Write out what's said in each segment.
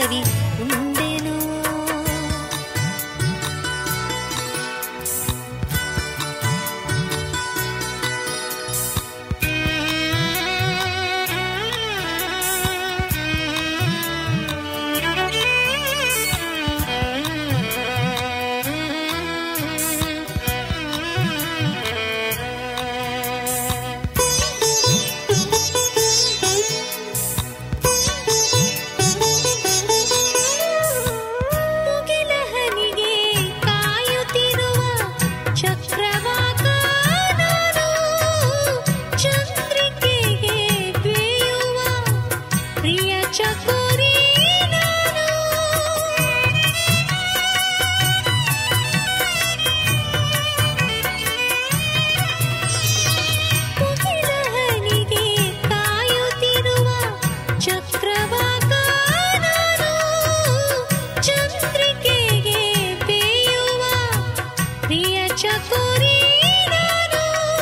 ಸವಿ ಉಂಡೆನೋ ಮುಗಿಲ ಹನಿಗೆ ಕಾಯುತ್ತಿರುವ ಚಕ್ರವಾಕ ನಾನು ಚಂದ್ರಿಕೆಗೆ ಬೇಯುವ ಪ್ರಿಯ ಚಕೋರಿ ನಾನು ಮುಗಿಲ ಹನಿಗೆ ಕಾಯುತ್ತಿರುವ ಚಕ್ರವಾಕ ನಾನು ಚಂದ್ರಿಕೆಗೆ ಬೇಯುವ ಪ್ರಿಯ ಚಕೋರಿ ನಾನು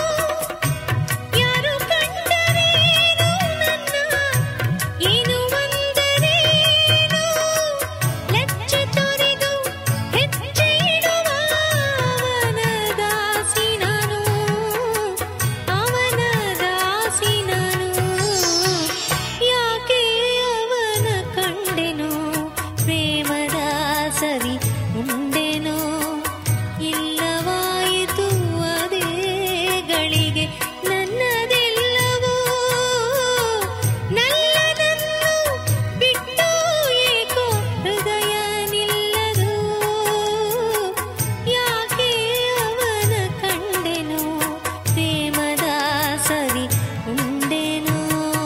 ಯಾರು ಕಂಡರೇನು ನನ್ನ ಏನು ಒಂದರೇನು ಲಜ್ಜೆ ತೊರೆದು ಹೆಜ್ಜೆ ಇಡುವ ಅವನ ದಾಸಿ ನಾನು ಅವನ ದಾಸಿ ನಾನು ಯಾಕೆ ಅವನ ಕಂಡೆನೋ ಪ್ರೇಮದ ಸವಿ ಉಂಡೆನೋ ಇಲ್ಲವಾಯಿತು ಅದೇ ಗಳಿಗೆ ನನ್ನದೆಲ್ಲವೂ ನಲ್ಲದನ್ನು ಬಿಟ್ಟು ಏಕೋ ಹೃದಯ ನಿಲ್ಲದು ಯಾಕೆ ಅವನ ಕಂಡೆನೋ ಪ್ರೇಮದ ಸವಿ ಉಂಡೆನೋ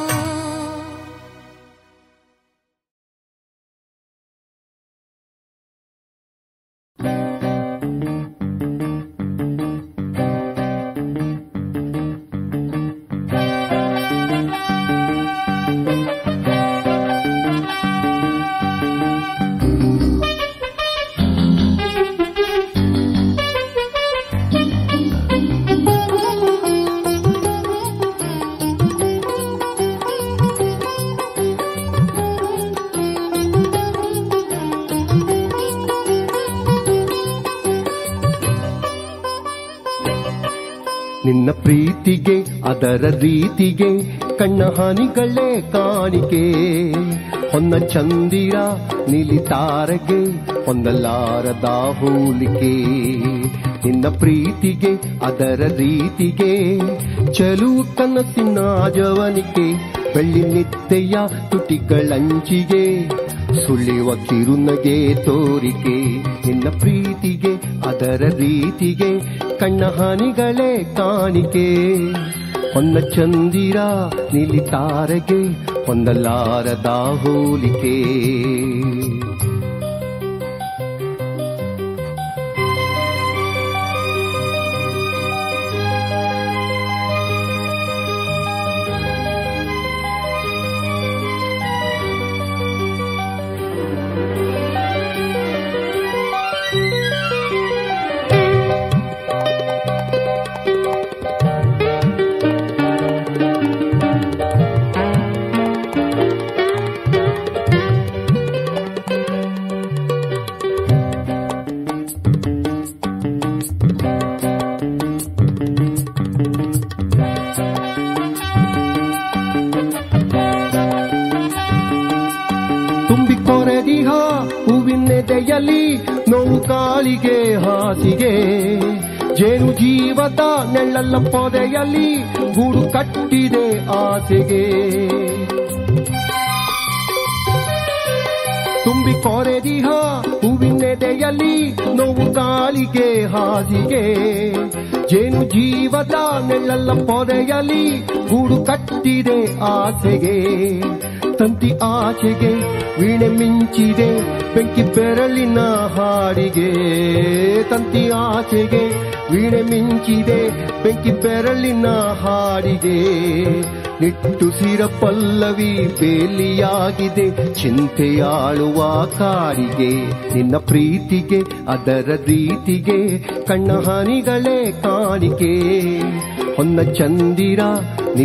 ನಿನ್ನ ಪ್ರೀತಿಗೆ ಅದರ ರೀತಿಗೆ ಕಣ್ಣ ಹಾನಿಗಳೇ ಕಾಣಿಕೆ ಹೊನ್ನ ಚಂದಿರ ನಿಲಿತಾರಗೆ ಹೊಂದಲಾರದ ಹೋಲಿಕೆ ನಿನ್ನ ಪ್ರೀತಿಗೆ ಅದರ ರೀತಿಗೆ ಚಲುವು ಕನಸಿನ ಜವನಿಕೆ ಬೆಳ್ಳಿ ನಿತ್ತೆಯ ತುಟಿಗಳಂಚಿಗೆ ಸುಳಿವ ಕಿರುನಗೆ ತೋರಿಕೆ ನಿನ್ನ ಪ್ರೀತಿಗೆ ಅದರ ರೀತಿಗೆ ಕಣ್ಣ ಹಾನಿಗಳೇ ಕಾಣಿಕೆ ಹೊನ್ನ ಚಂದಿರ ನಿಲಿತಾರಗೆ ಹೊಂದಲಾರದ ಹೋಲಿಕೆ ತುಂಬಿ ಕೊರೆದಿಹ ಹೂವಿನೆದೆಯಲ್ಲಿ ನೋವು ಕಾಲಿಗೆ ಹಾಸಿಗೆ ಜೇನು ಜೀವದ ನೆಳ್ಳಲ್ಲ ಪೊದೆಯಲ್ಲಿ ಗೂಡು ಕಟ್ಟಿದೆ ಆಸೆಗೆ ತುಂಬಿ ಕೊರೆದಿಹ ಹೂವಿನೆದೆಯಲ್ಲಿ ನೋವು ಕಾಲಿಗೆ ಹಾಸಿಗೆ ಜೇನು ಜೀವದ ನೆಳ್ಳಲ್ಲ ಪೊದೆಯಲ್ಲಿ ಗೂಡು ಕಟ್ಟಿದೆ ಆಸೆಗೆ ತಂತಿ ಆಚೆಗೆ ವೀಣೆ ಮಿಂಚಿದೆ ಬೆಂಕಿ ಬೆರಳಿನ ಹಾಡಿಗೆ ತಂತಿ ಆಚೆಗೆ ವೀಣೆ ಮಿಂಚಿದೆ ಬೆಂಕಿ ಬೆರಳಿನ ಹಾಡಿಗೆ ನಿಟ್ಟುಸಿರ ಪಲ್ಲವಿ ಬೇಲಿಯಾಗಿದೆ ಚಿಂತೆಯಾಳುವ ಕಾಡಿಗೆ ನಿನ್ನ ಪ್ರೀತಿಗೆ ಅದರ ರೀತಿಗೆ ಕಣ್ಣ ಹಾನಿಗಳೇ ಕಾಣಿಕೆ ಹೊನ್ನ ಚಂದಿರ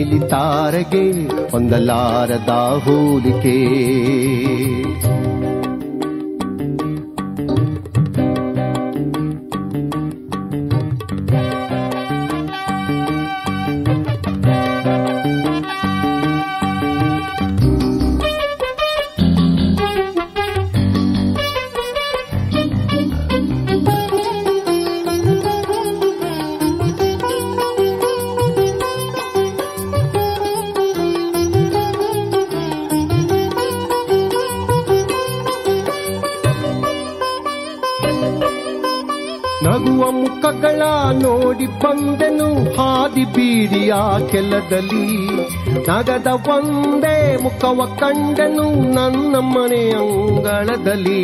ನಿಲಿತಾರಗೆ ಹೊಂದಲಾರದ ಹೋಲಿಕೆ ನಗುವ ಮುಖಗಳ ನೋಡಿ ಬಂದೆನು ಹಾದಿ ಬೀಡಿಯ ಕೆಲದಲ್ಲಿ ನಗದ ಒಂದೇ ಮುಖವ ಕಂಡನು ನನ್ನ ಮನೆ ಅಂಗಳದಲ್ಲಿ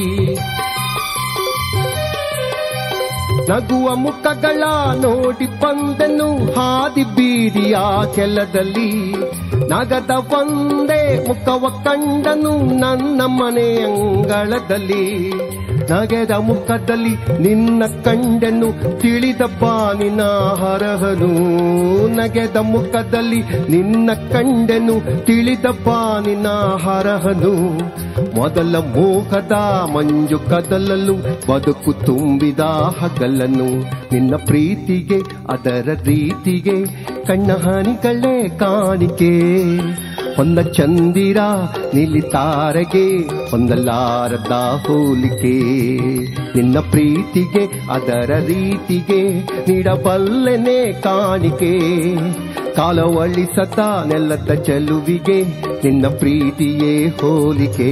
ನಗುವ ಮುಖಗಳ ನೋಡಿ ಬಂದನು ಹಾದಿ ಬೀದಿಯ ಕೆಲದಲ್ಲಿ ನಗದ ಒಂದೇ ಮುಖವ ಕಂಡನು ನನ್ನ ಮನೆ ಅಂಗಳದಲ್ಲಿ ನಗೆದ ಮುಖದಲ್ಲಿ ನಿನ್ನ ಕಂಡನು ತಿಳಿದ ಬಾನಿನ ಹರಹನು ನಗೆದ ಮುಖದಲ್ಲಿ ನಿನ್ನ ಕಂಡನು ತಿಳಿದ ಬಾನಿನ ಹರಹನು ಮೊದಲ ಮೋಹದ ಮಂಜು ಕದಲಲು ಬದುಕು ತುಂಬಿದ ಹಗಲನು ನಿನ್ನ ಪ್ರೀತಿಗೆ ಅದರ ರೀತಿಗೆ ಕಣ್ಣ ಹನಿಗಳೇ ಕಾಣಿಕೆ ಹೊಂದ ಚಂದಿರ ನಿಲ್ಲಿತಾರಗೆ ಹೊಂದಲಾರದ ಹೋಲಿಕೆ ನಿನ್ನ ಪ್ರೀತಿಗೆ ಅದರ ರೀತಿಗೆ ನೀಡಬಲ್ಲೆನೆ ಕಾಣಿಕೆ ಕಾಲವಳಿಸತ ನೆಲದ ಚೆಲುವಿಗೆ ನಿನ್ನ ಪ್ರೀತಿಯೇ ಹೋಲಿಕೆ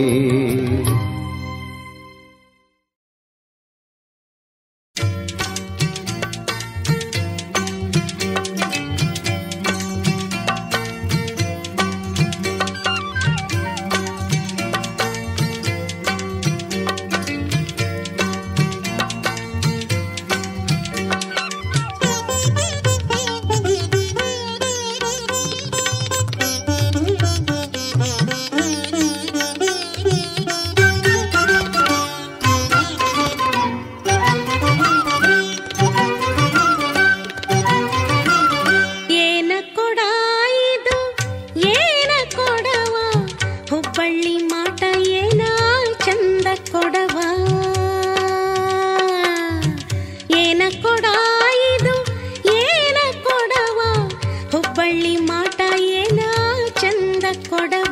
ಏನ ಕೊಡ ಇದು ಏನ ಕೊಡವ ಹುಬ್ಬಳ್ಳಿ ಮಾಟ ಏನ ಚಂದ ಕೊಡವ ಏನ ಕೊಡ ಇದು ಏನ ಕೊಡವ ಹುಬ್ಬಳ್ಳಿ ಮಾಟ ಏನ ಚಂದ ಕೊಡವ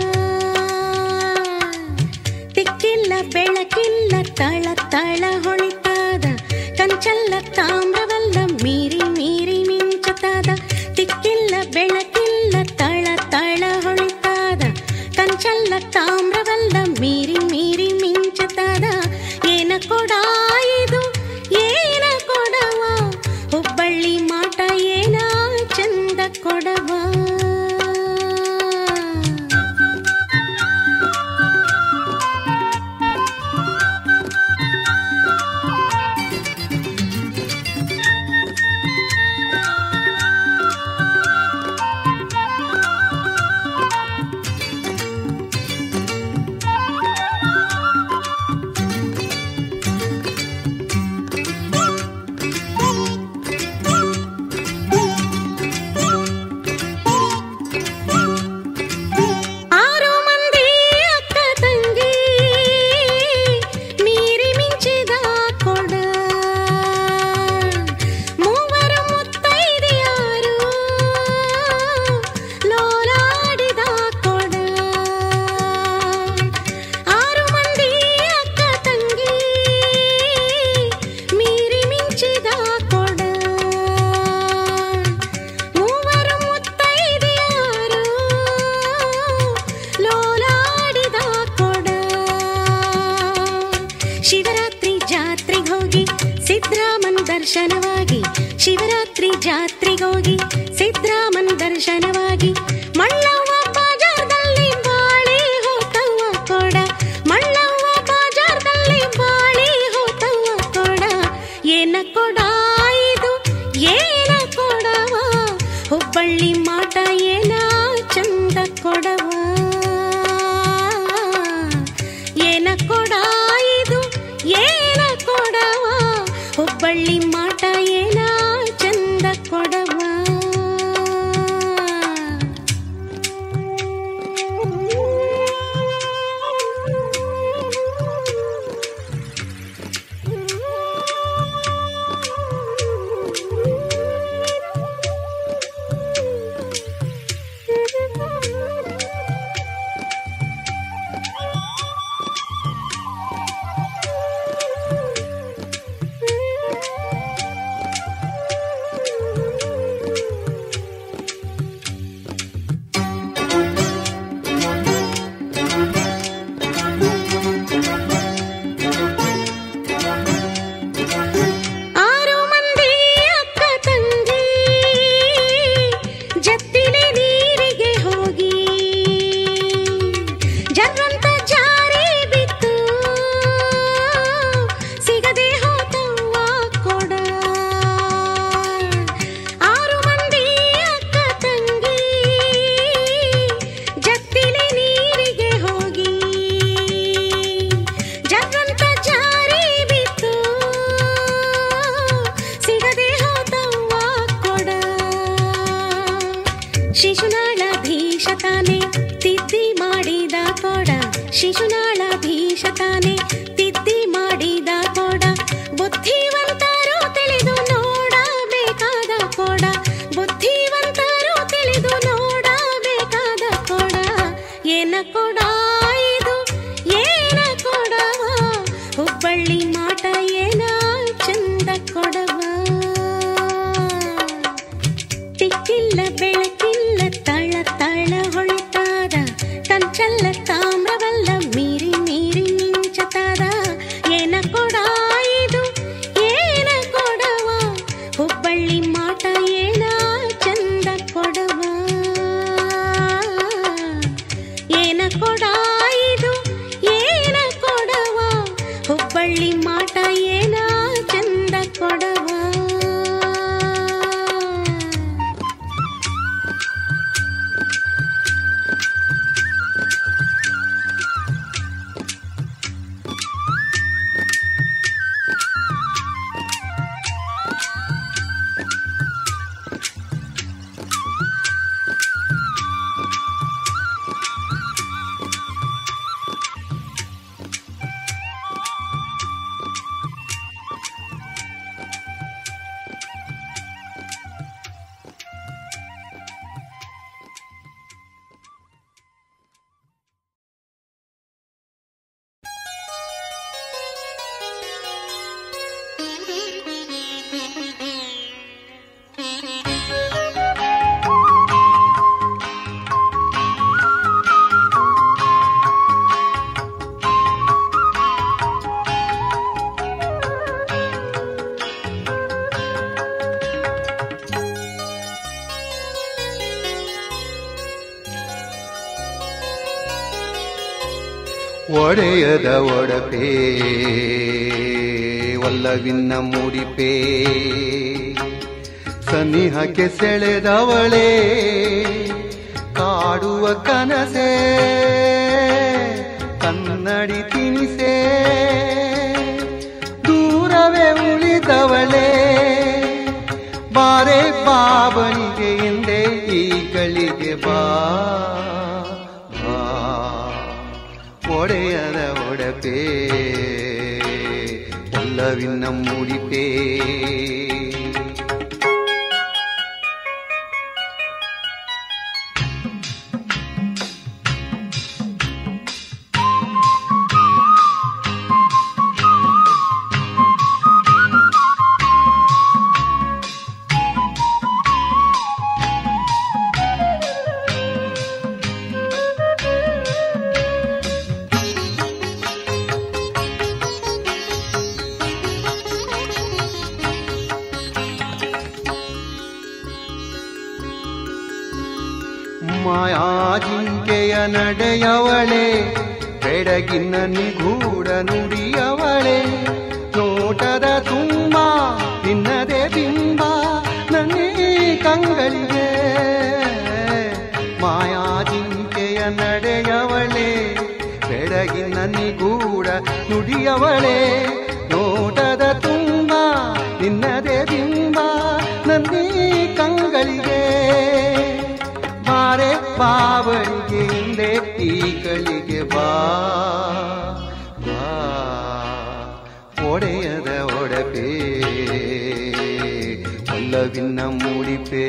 ತಿಕ್ಕಿಲ್ಲ ಬೆಳಕಿಲ್ಲ ತಳ ತಳ ಹೊಳಿತಾದ ಕಂಚಲ್ಲ ತಾಮ್ರವಲ್ಲ ಮೀರಿ ಮೀರಿ ಮಿಂಚುತ್ತಾದ ತಿಕ್ಕಿಲ್ಲ ಬೆಳಕಿಲ್ಲ ತಳ ತಳ ಹೊಳಿತಾದ ಕಂಚಲ್ಲ ತಾಮ್ರವಲ್ಲ ಮೀರಿ ಮೀರಿ ಮಿಂಚುತ್ತಾದ ಏನ ಕೊಡ ಇದು ಏನ ಕೊಡವ ಹುಬ್ಬಳ್ಳಿ ಮಾಟ ಏನ ಚಂದ ಕೊಡವ ಆರು ಮಂದಿ ಅಕ್ಕ ತಂಗಿ ಮೀರಿ ಮಿಂಚಿದ ಕೊಡ ಮೂವರು ಮುತ್ತೈದೆಯಾರು ಲೋಲಾಡಿದ ಕೊಡ ಆರು ಮಂದಿ ಅಕ್ಕ ತಂಗಿ ಮೀರಿ ಮಿಂಚಿದ ಕೊಡ ಮೂವರು ಮುತ್ತೈದೆಯಾರು ಲೋಲಾಡಿದ ಕೊಡ ಶಿವರಾತ್ರಿ ಜಾತ್ರೆಗೋಗಿ ಸಿದ್ರಾಮನ್ ದರ್ಶನವಾಗಿ ಶಿವರಾತ್ರಿ ಜಾತ್ರೆಗೋಗಿ ಸಿದ್ರಾಮನ್ ದರ್ಶನವಾಗಿ ಮಳ್ಳವ್ವ ಬಾಜಾರ್ದಲ್ಲಿ ಬಾಳಿ ಹೋತವ್ವ ಕೊಡ ಮಳ್ಳವ್ವ ಬಾಜಾರ್ದಲ್ಲಿ ಬಾಳಿ ಹೋತವ್ವ ಕೊಡ ಏನ ಕೊಡ ಇದು ಏನ ಕೊಡವ ಹುಬ್ಬಳ್ಳಿ ಮಾಟ ಏನ ಚಂದ ಕೊಡವ ಏನ ಕೊಡ ಇದು ಏನ ಕೊಡವ ಹುಬ್ಬಳ್ಳಿ ಮಾಟ ಏನ ಚಂದ ಕೊಡವ ಶಿಶುನಾಳ ಭೀಷ ತಾನೆ ತಿದ್ದಿ ಮಾಡಿದ ಕೋಡ ಬುದ್ಧಿವಂತರು ತಿಳಿದು ನೋಡಬೇಕಾದ ಕೋಡ ಬುದ್ಧಿವಂತರು ತಿಳಿದು ನೋಡಬೇಕಾದ ಕೋಡ ಏನ ಕೊಡ ಇದು ಏನ ಕೊಡವ ಹುಬ್ಬಳ್ಳಿ ಮಾಟ ಏನ ಚಂದ ಕೊಡವ ತಿಕ್ಕಿಲ್ಲ ಬೆಳಕಿಲ್ಲ ತಳ ತಳ ಹೊಳಿತಾದ ಕಂಚಲ್ಲ ತಾಮ್ರವಲ್ಲ ಮೀರಿ ಮೀರಿ ಮಿಂಚತಾದ ಏನ ಕೊಡ ಇದು ಏನ ಕೊಡವ ಹುಬ್ಬಳ್ಳಿ ಮಾಟ ಏನ ಚಂದ ಕೊಡವ ಏನ ಕೊಡ ಇದು ಏನ ಕೊಡವ ಹುಬ್ಬಳ್ಳಿ ಮಾಟ ಏನ ಚಂದ ಕೊಡವ ಒಡೆಯದ ಒಡಪೇ ಒಲ್ಲವಿನ್ನ ಮೂಡಿಪೇ ಸನಿಹಕ್ಕೆ ಸೆಳೆದವಳೇ ಕಾಡುವ ಕನಸೇ ಕನ್ನಡಿ ತಿನಿಸೇ ದೂರವೇ ಉಳಿದವಳೇ ಬಾರೆ ಬಾಬನಿಗೆ ಎಂದೇ ಈ ಗಳಿಗೆ ಬಾ ಬಾ ಒಡೆಯದ ಒಡಪೇ ಒಲ್ಲವಿನ್ನ ಮೂಡಿಪೇ ಮಾಯಾಜಿಂಕೆಯ ನಡೆಯವಳೆ ಬೆಡಗಿನ ನಿಗೂಢ ನುಡಿಯವಳೆ ನೋಟದ ತುಂಬ ನಿನ್ನದೇ ಬಿಂಬ ನನ್ನೇ ಕಂಗಳಿಗೆ ಮಾಯಾಜಿಂಕೆಯ ನಡೆಯವಳೆ ಬೆಡಗಿನ ನಿಗೂಢ ನುಡಿಯವಳೆ ನೋಟದ ತುಂಬ ನಿನ್ನದೇ ಬಿಂಬ ನನ್ನೇ ಕಂಗಳಿಗೆ ಬಾರೆ ಬಾವಳಿಗೆ ಹಿಂದೆ ಈ ಗಳಿಗೆ ಬಾ ಬಾ ಒಡೆಯದ ಒಡಪೇ ಒಲ್ಲವಿನ್ನ ಮೂಡಿಪೇ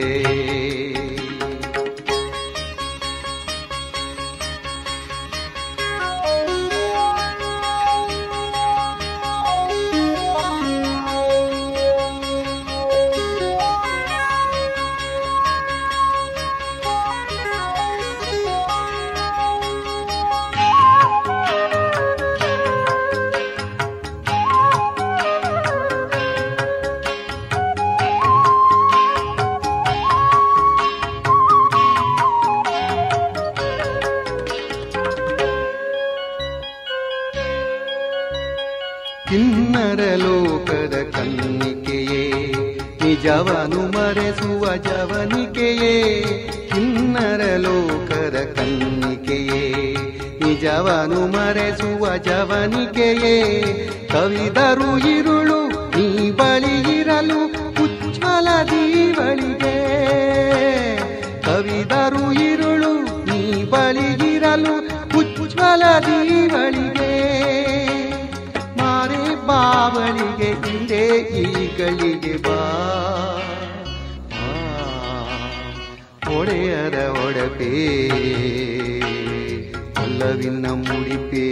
ಕಿನ್ನರ ಲೋಕದ ಕನ್ನಿಕೆಯೇ ನಿಜವನು ಮರೆಸುವ ಜವನಿಕೆಯೇ ಕಿನ್ನರ ಲೋಕದ ಕನ್ನಿಕೆಯೇ ನಿಜವನು ಮರೆಸುವ ಜವನಿಕೆಯೇ ಕವಿದರು ಇರುಳು ನೀ ಬಳಿ ಇರಲು ಉಜ್ವಲ ದೀವಳಿಗೆ ಕವಿದರು ಇರುಳು ನೀ ಬಳಿ ಇರಲು ಉಜ್ವಲ ಬಲದೀವಳಿಗೆ ಮಾರೆ ಬಾವಳಿಗೆ ಹಿಂದೆ ಈಗಳಿಗೆ ಬಾ ಆ, ಒಡೆಯರ ಒಡಪೇ ಅಲ್ಲವಿನ ಮುಡಿಪೇ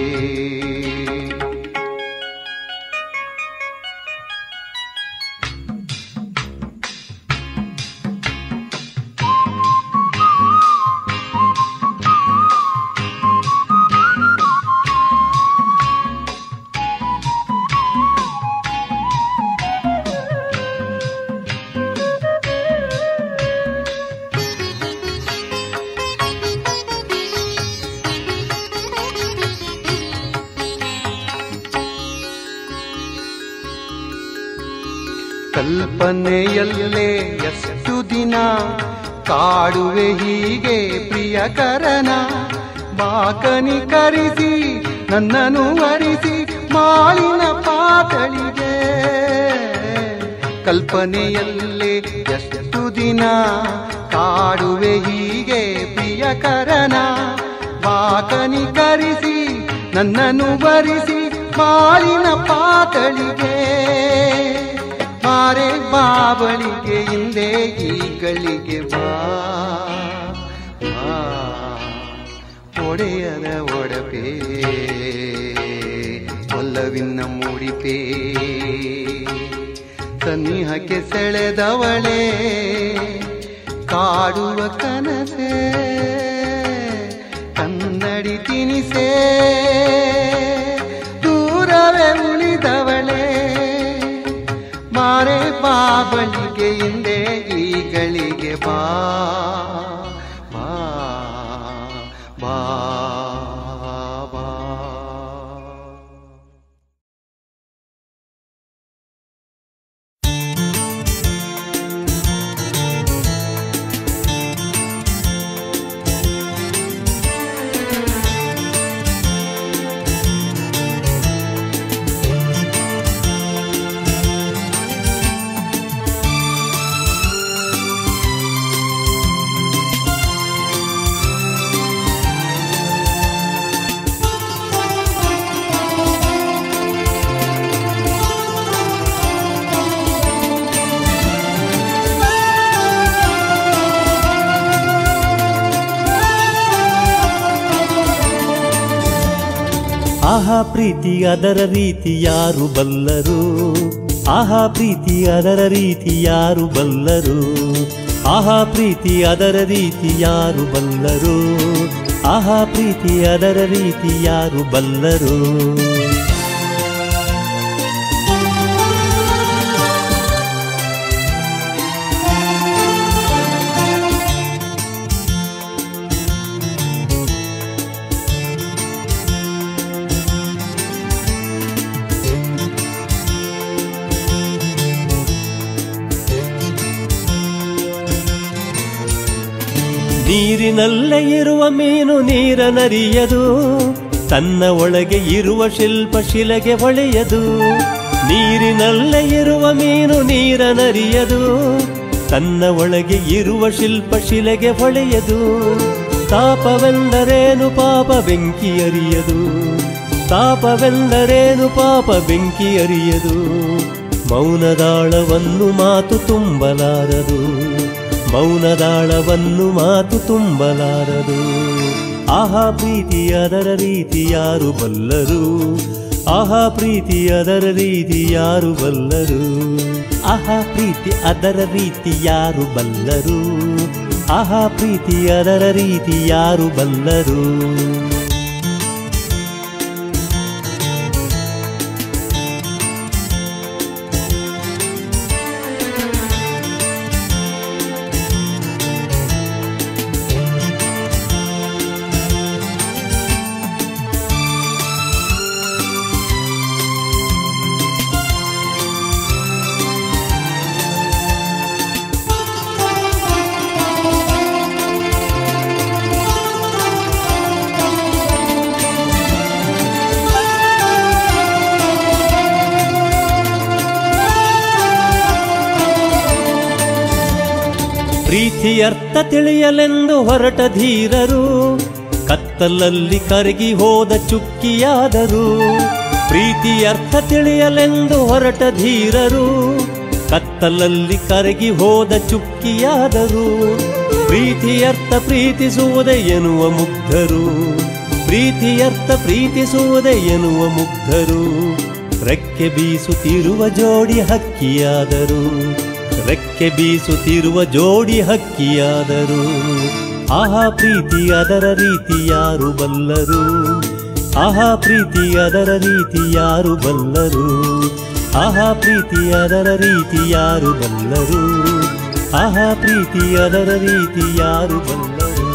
ಕಲ್ಪನೆಯಲ್ಲೇ ಎಷ್ಟು ದಿನ ಕಾಡುವೆ ಹೀಗೆ ಪ್ರಿಯಕರನ ಬಾಕನಿ ಕರಿಸಿ ನನ್ನನ್ನು ವರಿಸಿ ಮಾಳಿನ ಪಾತಳಿಗೆ ಕಲ್ಪನೆಯಲ್ಲೇ ಎಷ್ಟು ದಿನ ಕಾಡುವೆ ಹೀಗೆ ಪ್ರಿಯಕರನ ಬಾಕನಿ ಕರಿಸಿ ನನ್ನನ್ನು ವರಿಸಿ ಮಾಳಿನ ಪಾತಳಿಗೆ ಮಾರೆ ಬಾಬಳಿಗೆ ಹಿಂದೆ ಈಗಳಿಗೆ ಬಾ ಬಾ, ಒಡೆಯದ ಒಡಪೇ ಒಲ್ಲವಿನ ಮೂಡಿಪೇ ಸನ್ನಿಹಕ್ಕೆ ಸೆಳೆದವಳೆ ಕಾಡುವ ಕನಸೆ ಕನ್ನಡಿ ತಿನಿಸೆ ದೂರವೇ ಉಳಿದವಳೆ ಮಾರೆ ಬಾಬಳಿಗೆ ಹಿಂದೆ ಈಗಳಿಗೆ ಬಾ ಬಾ ಬಾ ಬಾ ಆಹಾ ಪ್ರೀತಿ ಅದರ ರೀತಿ ಯಾರು ಬಲ್ಲರು ಆಹಾ ಪ್ರೀತಿ ಅದರ ರೀತಿ ಯಾರು ಬಲ್ಲರು ಆಹಾ ಪ್ರೀತಿ ಅದರ ರೀತಿ ಯಾರು ಬಲ್ಲರು ಆಹಾ ಪ್ರೀತಿ ಅದರ ರೀತಿ ಯಾರು ಬಲ್ಲರು ನೀರಿನಲ್ಲೇ ಇರುವ ಮೀನು ನೀರನರಿಯದು ತನ್ನ ಒಳಗೆ ಇರುವ ಶಿಲ್ಪ ಶಿಲೆಗೆ ಹೊಳೆಯದು ನೀರಿನಲ್ಲೇ ಇರುವ ಮೀನು ನೀರನರಿಯದು ತನ್ನ ಒಳಗೆ ಇರುವ ಶಿಲ್ಪ ಶಿಲೆಗೆ ಹೊಳೆಯದು ತಾಪವೆಂದರೇನು ಪಾಪ ಬೆಂಕಿ ಅರಿಯದು ತಾಪವೆಂದರೇನು ಪಾಪ ಬೆಂಕಿ ಅರಿಯದು ಮೌನದಾಳವನ್ನು ಮಾತು ತುಂಬಲಾರದು ಮೌನದಾಳವನ್ನು ಮಾತು ತುಂಬಲಾರದು ಆಹಾ ಪ್ರೀತಿ ಅದರ ರೀತಿ ಯಾರು ಬಲ್ಲರು ಆಹಾ ಪ್ರೀತಿ ಅದರ ರೀತಿ ಯಾರು ಬಲ್ಲರು ಆಹಾ ಪ್ರೀತಿ ಅದರ ರೀತಿ ಯಾರು ಬಲ್ಲರು ಆಹಾ ಪ್ರೀತಿ ಅದರ ರೀತಿ ಯಾರು ಬಲ್ಲರು ಪ್ರೀತಿಯರ್ಥ ತಿಳಿಯಲೆಂದು ಹೊರಟ ಧೀರರು ಕತ್ತ ಕತ್ತಲಲ್ಲಿ ಕರಗಿ ಹೋದ ಚುಕ್ಕಿಯಾದರು ಪ್ರೀತಿ ಅರ್ಥ ತಿಳಿಯಲೆಂದು ಹೊರಟ ಧೀರರು ಕತ್ತಲಲ್ಲಿ ಕರಗಿ ಹೋದ ಚುಕ್ಕಿಯಾದರು ಪ್ರೀತಿಯರ್ಥ ಪ್ರೀತಿಸುವುದೇ ಎನ್ನುವ ಮುಗ್ಧರು ಪ್ರೀತಿಯರ್ಥ ಪ್ರೀತಿಸುವುದೇ ಎನ್ನುವ ಮುಗ್ಧರು ರೆಕ್ಕೆ ಬೀಸುತ್ತಿರುವ ಜೋಡಿ ಹಕ್ಕಿಯಾದರು ರೆಕ್ಕೆ ಬೀಸುತ್ತಿರುವ ಜೋಡಿ ಹಕ್ಕಿಯಾದರು ಆಹಾ ಪ್ರೀತಿ ಅದರ ರೀತಿ ಯಾರು ಬಲ್ಲರು ಆಹಾ ಪ್ರೀತಿ ಅದರ ರೀತಿ ಯಾರು ಬಲ್ಲರು ಆಹಾ ಪ್ರೀತಿ ಅದರ ರೀತಿ ಯಾರು ಬಲ್ಲರು ಆಹಾ ಪ್ರೀತಿ ಅದರ ರೀತಿ ಯಾರು ಬಲ್ಲರು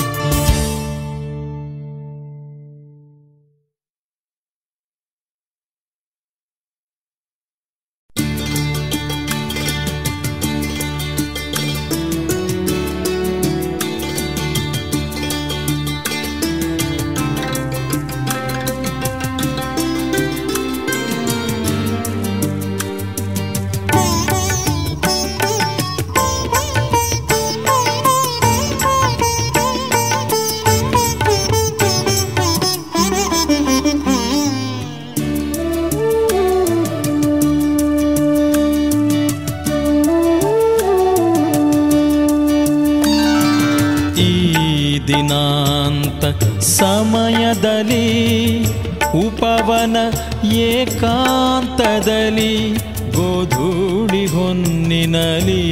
ಈ ದಿನಾಂತ ಸಮಯದಲ್ಲಿ ಉಪವನ ಏಕಾಂತದಲ್ಲಿ ಗೋಧೂಳಿ ಹೊನ್ನಿನಲಿ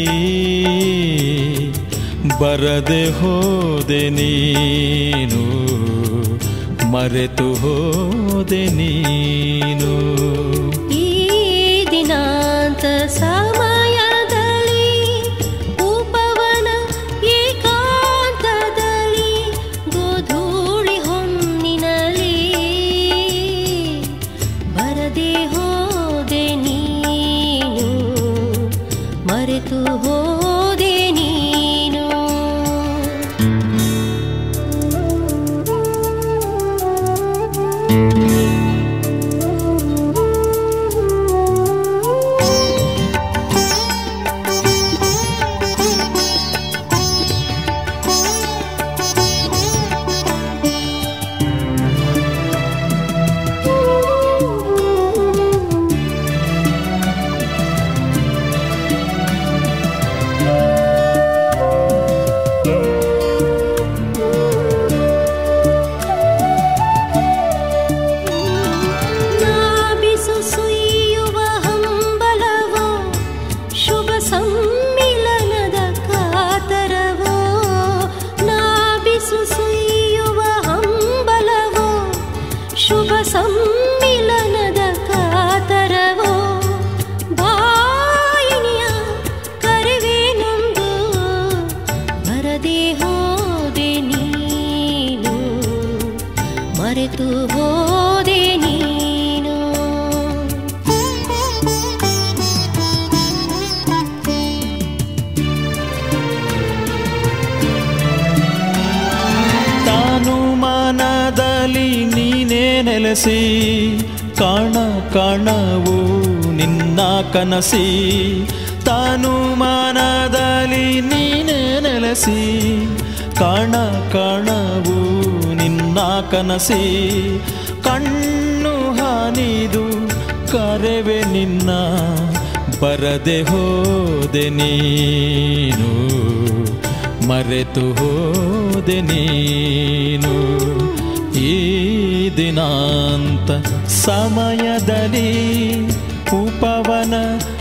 ಬರದೆ ಹೋದೆ ನೀನು ಮರೆತು ಹೋದೆ ನೀನು ಈ ದಿನಾಂತ ಸಮಯದಲ್ಲಿ ಉಪವನ ಏಕಾಂತದಲ್ಲಿ ಗೋಧೂಳಿ ಹೊನ್ನಿನಲಿ ಬರದೆ ಹೋದೆ ನೀನು ಮರೆತು ಹೋದೆ ನೀನು ನಾಬಿಸು ಸುಯ್ಯುವ ಹಂಬಲವೋ ಶುಭ ಸಮ್ಮಿಲನದ ಕಾತರವೋ ನಾಬಿಸು ಸುಯ್ಯುವ ಹಂಬಲವೋ ಶುಭ ಸಮ್ಮಿಲನದ ಕಾತರವೋ ಬಾಯಿನಿಯ ಕರೆವೇನೊಂದು ಬರದೆ ಹೋದೆ ನೀನು ಮರೆತು ಹೋದೆ ನೀನು ತಾನು ಮನದಲ್ಲಿ ನೀನೇ ನೆಲೆಸಿ ಕಾಣ ಕಾಣವು ನಿನ್ನ ಕನಸಿ ತಾನು ಮನದಲ್ಲಿ ನೀನೇ ನೆಲೆಸಿ ಕಾಣ ಕಾಣವು ನಿನ್ನ ಕನಸಿ ಕಣ್ಣು ಹಾನಿದು ಕರೆವೆ ನಿನ್ನ ಬರದೆ ಹೋದೆ ನೀನು ಮರೆತು ಹೋದೆ ನೀನು ಈ ದಿನಾಂತ ಸಮಯದಲ್ಲಿ ಉಪವನ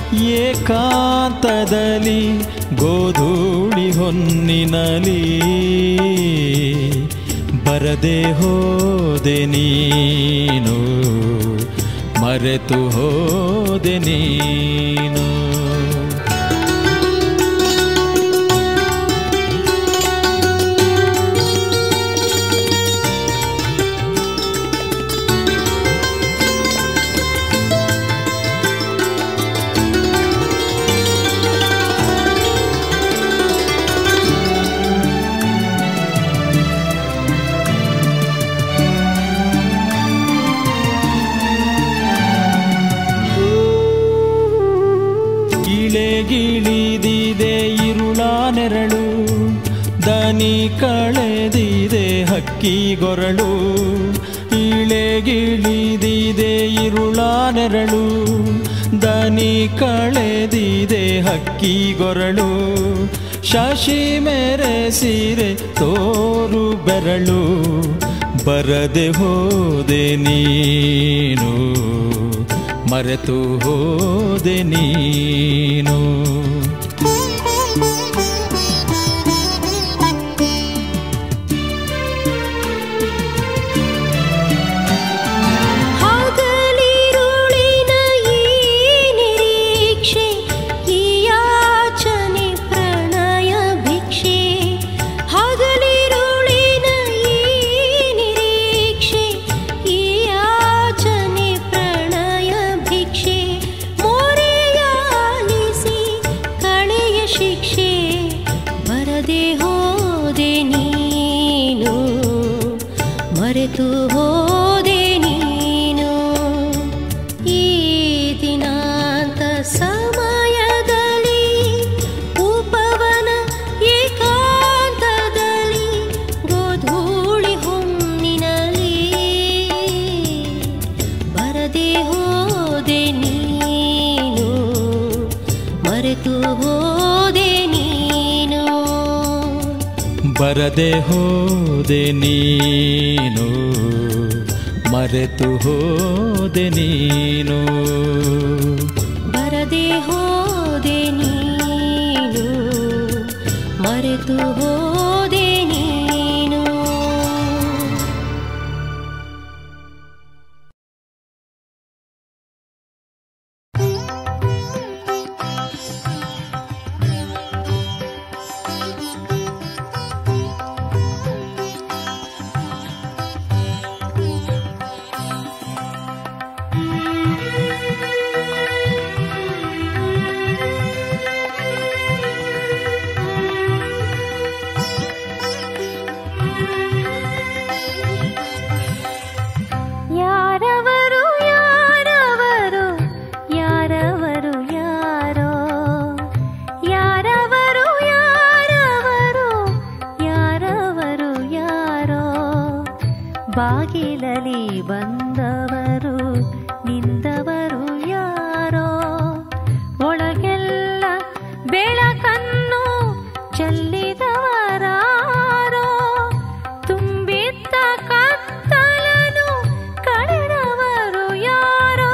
ಏಕಾಂತದಲ್ಲಿ ಗೋಧೂಳಿ ಹೊನ್ನಿನಲಿ ಬರದೆ ಹೋದೆ ನೀನು ಮರೆತು ಹೋದೆ ನೀನು ಹಕ್ಕಿಗೊರಳು ಇಳೆಗಿಳಿದಿದೆ ಇರುಳ ನೆರಳು ದನಿ ಕಳೆದಿದೆ ಹಕ್ಕಿಗೊರಳು ಶಶಿ ಮೆರೆಸಿರೆ ತೋರು ಬೆರಳು ಬರದೆ ಹೋದೆ ನೀನು ಮರೆತು ಹೋದೆ ನೀನು ಹಗಲಿರುಳಿನ ಈ ನಿರೀಕ್ಷೆ ಈ ಯಾಚನೆ ಪ್ರಣಯ ಭಿಕ್ಷೆ ಹಗಲಿರುಳಿನ ಈ ನಿರೀಕ್ಷೆ ಈ ಯಾಚನೆ ಪ್ರಣಯ ಭಿಕ್ಷೆ ಮೋರೆಯಾಲಿಸಿ ಕಳೆಯ ಶಿಕ್ಷೆ ಬರದೆ ಹೋದೆ ನೀನು ಮರೆತು ಹೋದೆ ನೀನು ಈ ದಿನಾಂತ ಸಮಯದಲ್ಲಿ ಉಪವನ ಏಕಾಂತದಲ್ಲಿ ಗೋಧೂಳಿ ಹೊನ್ನಿನಲ್ಲಿ ಬರದೆ ಹೋದೆ ನೀನು ಮರೆತು ಹೋದೆ ನೀನು ಬರದೆ ಹೋದೆ ನೀನು ಮರೆತು ಹೋದೆ ನೀನು ಬರದೆ ಹೋದೆ ನೀನು ಮರೆತು ಹೋದೆ ನೀನು ಯಾರವರು ಯಾರವರು ಯಾರವರು ಯಾರೋ ಯಾರವರು ಯಾರವರು ಯಾರವರು ಯಾರೋ ಬಾಗಿಲಲಿ ಬಂದವರು ನಿಂದವರು ಯಾರೋ ಒಳಗೆಲ್ಲ ಬೆಳಕನ್ನು ಚೆಲ್ಲಿದವರಾರೋ ತುಂಬಿದ್ದ ಕತ್ತಲನು ಕಳೆದವರು ಯಾರೋ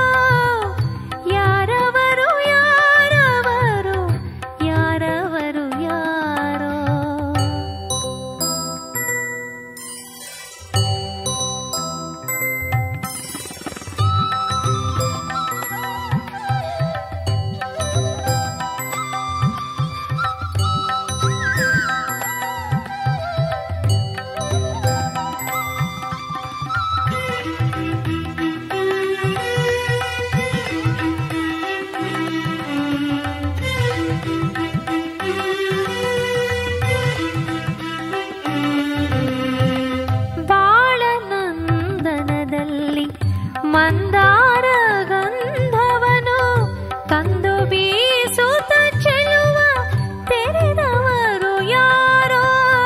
ಯಾರವರು ಯಾರವರು ಯಾರವರು ಯಾರೋ ಬಾಳನಂದನದಲ್ಲಿ ಮಂದಾರ ಗಂಧವನು ತಂದು ಬೀಸುತ್ತ ಚೆಲುವ ತೆರೆದವರು ಯಾರೋ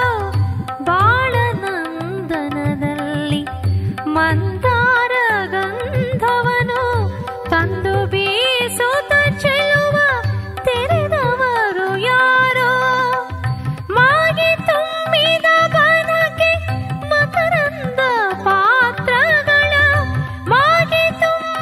ಬಾಳನಂದನದಲ್ಲಿ ಮಂದಾರ ಗಂಧವನು ತಂದು ಬೀಸುತ್ತ ಚೆಲುವ ತೆರೆದವರು ಯಾರೋ ಮಾಗಿ ತುಂಬಿದ ಬನಕೆ ಮಕರಂದ ಪಾತ್ರಗಳ ಮಾಗಿ ತುಂಬ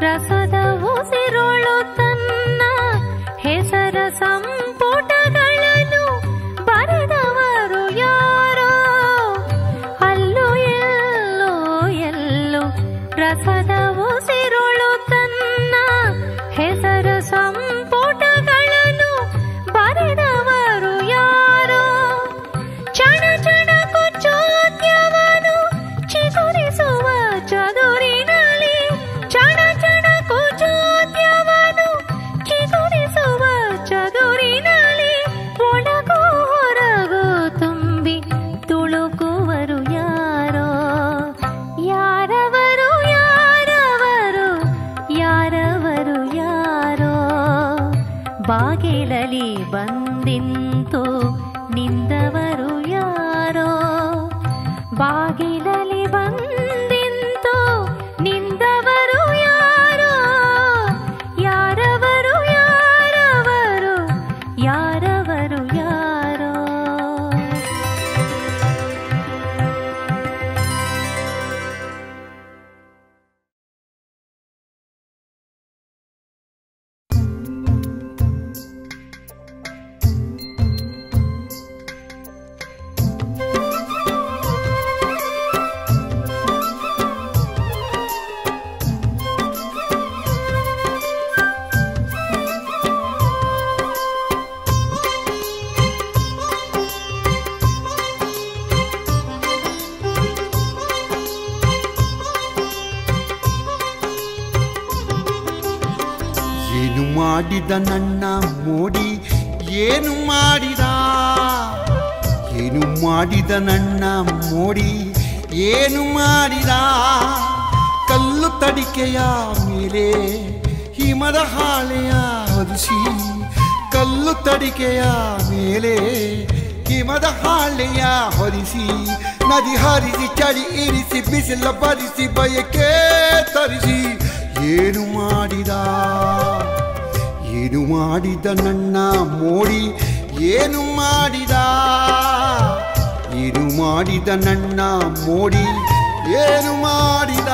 ರಸದ ಉಸಿರುಳು ತನ್ನ ಹೆಸರ ಸಂಪುಟಗಳನ್ನು ಬರೆದವರು ಯಾರೋ ಅಲ್ಲೂ ಎಲ್ಲೋ ಎಲ್ಲೋ ರಸದ ಉಸಿರುಳು ತನ್ನ ಹೆಸರ ಸಂಪುಟಗಳನ್ನು ಬರೆದವರು ಯಾರೋ ಚಣ ಚಣ ಕುಚೋದ್ಯವನು ಚಿಗುರಿಸುವ ಚದುರಿನಲ್ಲಿ ಚಣ ಚಣ ಕುಚೋದ್ಯವನು ಚಿಗುರಿಸುವ ಚದುರಿನಲ್ಲಿ ಒಳಗು ಹೊರಗು ತುಂಬಿ ತುಳುಕುವರು ಯಾರೋ ಯಾರವರು ಯಾರವರು ಯಾರವರು ಯಾರೋ ಬಾಗಿಲಲಿ ಬಂದಿಂತು ನಿಂದವರು ಯಾರೋ ಬಾಗಿಲಲಿ ಬಂದಿಂತು ನಿಂದವರು ಯಾರೋ ಯಾರವರು ಯಾರವರು ಯಾರವರು ಯಾರೋ ಏನು ಮಾಡಿದ ನನ್ನ ಮೋಡಿ ಏನು ಮಾಡಿದ ಏನು ಮಾಡಿದ ನನ್ನ ಮೋಡಿ ಏನು ಮಾಡಿದ ಕಲ್ಲು ತಡಿಕೆಯ ಮೇಲೆ ಹಿಮದ ಹಾಳೆಯ ಹೊದಿಸಿ ಕಲ್ಲು ತಡಿಕೆಯ ಮೇಲೆ ಹಿಮದ ಹಾಳೆಯ ಹೊರಿಸಿ ನದಿ ಹರಿಸಿ ಚಳಿ ಇರಿಸಿ ಬಿಸಿಲ ಬರಿಸಿ ಬಯಕೆ ತರಿಸಿ ಏನು ಮಾಡಿದ ಏನು ಮಾಡಿದ ನನ್ನ ಮೋಡಿ ಏನು ಮಾಡಿದ ಏನು ಮಾಡಿದ ನನ್ನ ಮೋಡಿ ಏನು ಮಾಡಿದ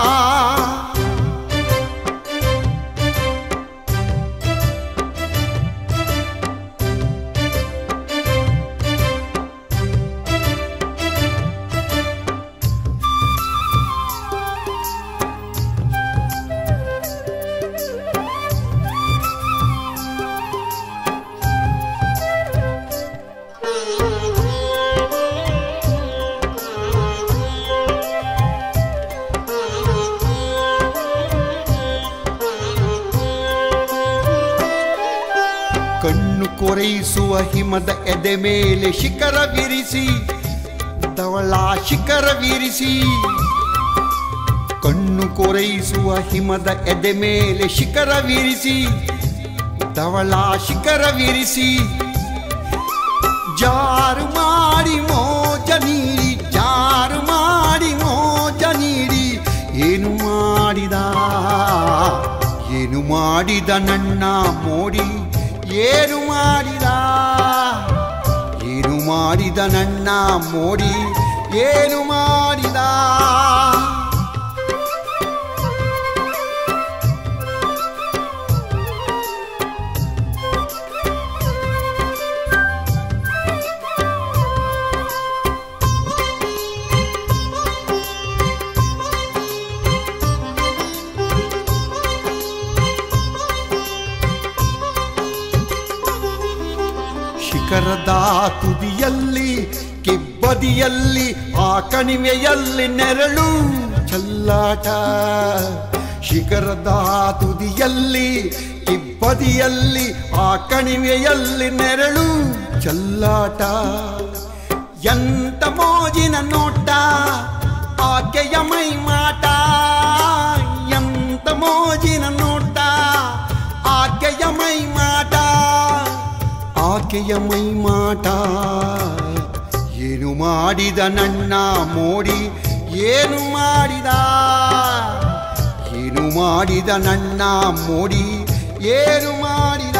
ಕಣ್ಣು ಕೊರೈಸುವ ಹಿಮದ ಎದೆ ಮೇಲೆ ಶಿಖರವಿರಿಸಿ ಧವಳ ಶಿಖರವಿರಿಸಿ ಕಣ್ಣು ಕೊರೈಸುವ ಹಿಮದ ಎದೆ ಮೇಲೆ ಶಿಖರವಿರಿಸಿ ಧವಳ ಶಿಖರವಿರಿಸಿ ಜಾರು ಮಾಡಿ ಮೋಜ ನೀಡಿ ಜಾರು ಮಾಡಿ ಮೋಜ ನೀಡಿ ಏನು ಮಾಡಿದ ಏನು ಮಾಡಿದ ನನ್ನ ಮೋಡಿ ಏನು ಮಾಡಿದ ಏನು ಮಾಡಿದ ನನ್ನ ಮೋಡಿ ಏನು ಮಾಡಿದ ಶಿಖರದ ತುದಿಯಲ್ಲಿ ಕಿಬ್ಬದಿಯಲ್ಲಿ ಆ ಕಣಿವೆಯಲ್ಲಿ ನೆರಳು ಚಲ್ಲಾಟ ಶಿಖರದ ತುದಿಯಲ್ಲಿ ಕಿಬ್ಬದಿಯಲ್ಲಿ ಆ ಕಣಿವೆಯಲ್ಲಿ ನೆರಳು ಚಲ್ಲಾಟ ಎಂತ ಮೋಜಿನ ನೋಟ ಆಕೆಯ ಮೈ ಮಾಟ ಎಂತ ಮೋಜಿನ ನೋಟ ಆಕೆಯ ಮೈ ಮಾಟ ಆಕೆಯ ಮೈ ಮಾಟ ಏನು ಮಾಡಿದ ನನ್ನ ಮೋಡಿ ಏನು ಮಾಡಿದ ಏನು ಮಾಡಿದ ನನ್ನ ಮೋಡಿ ಏನು ಮಾಡಿದ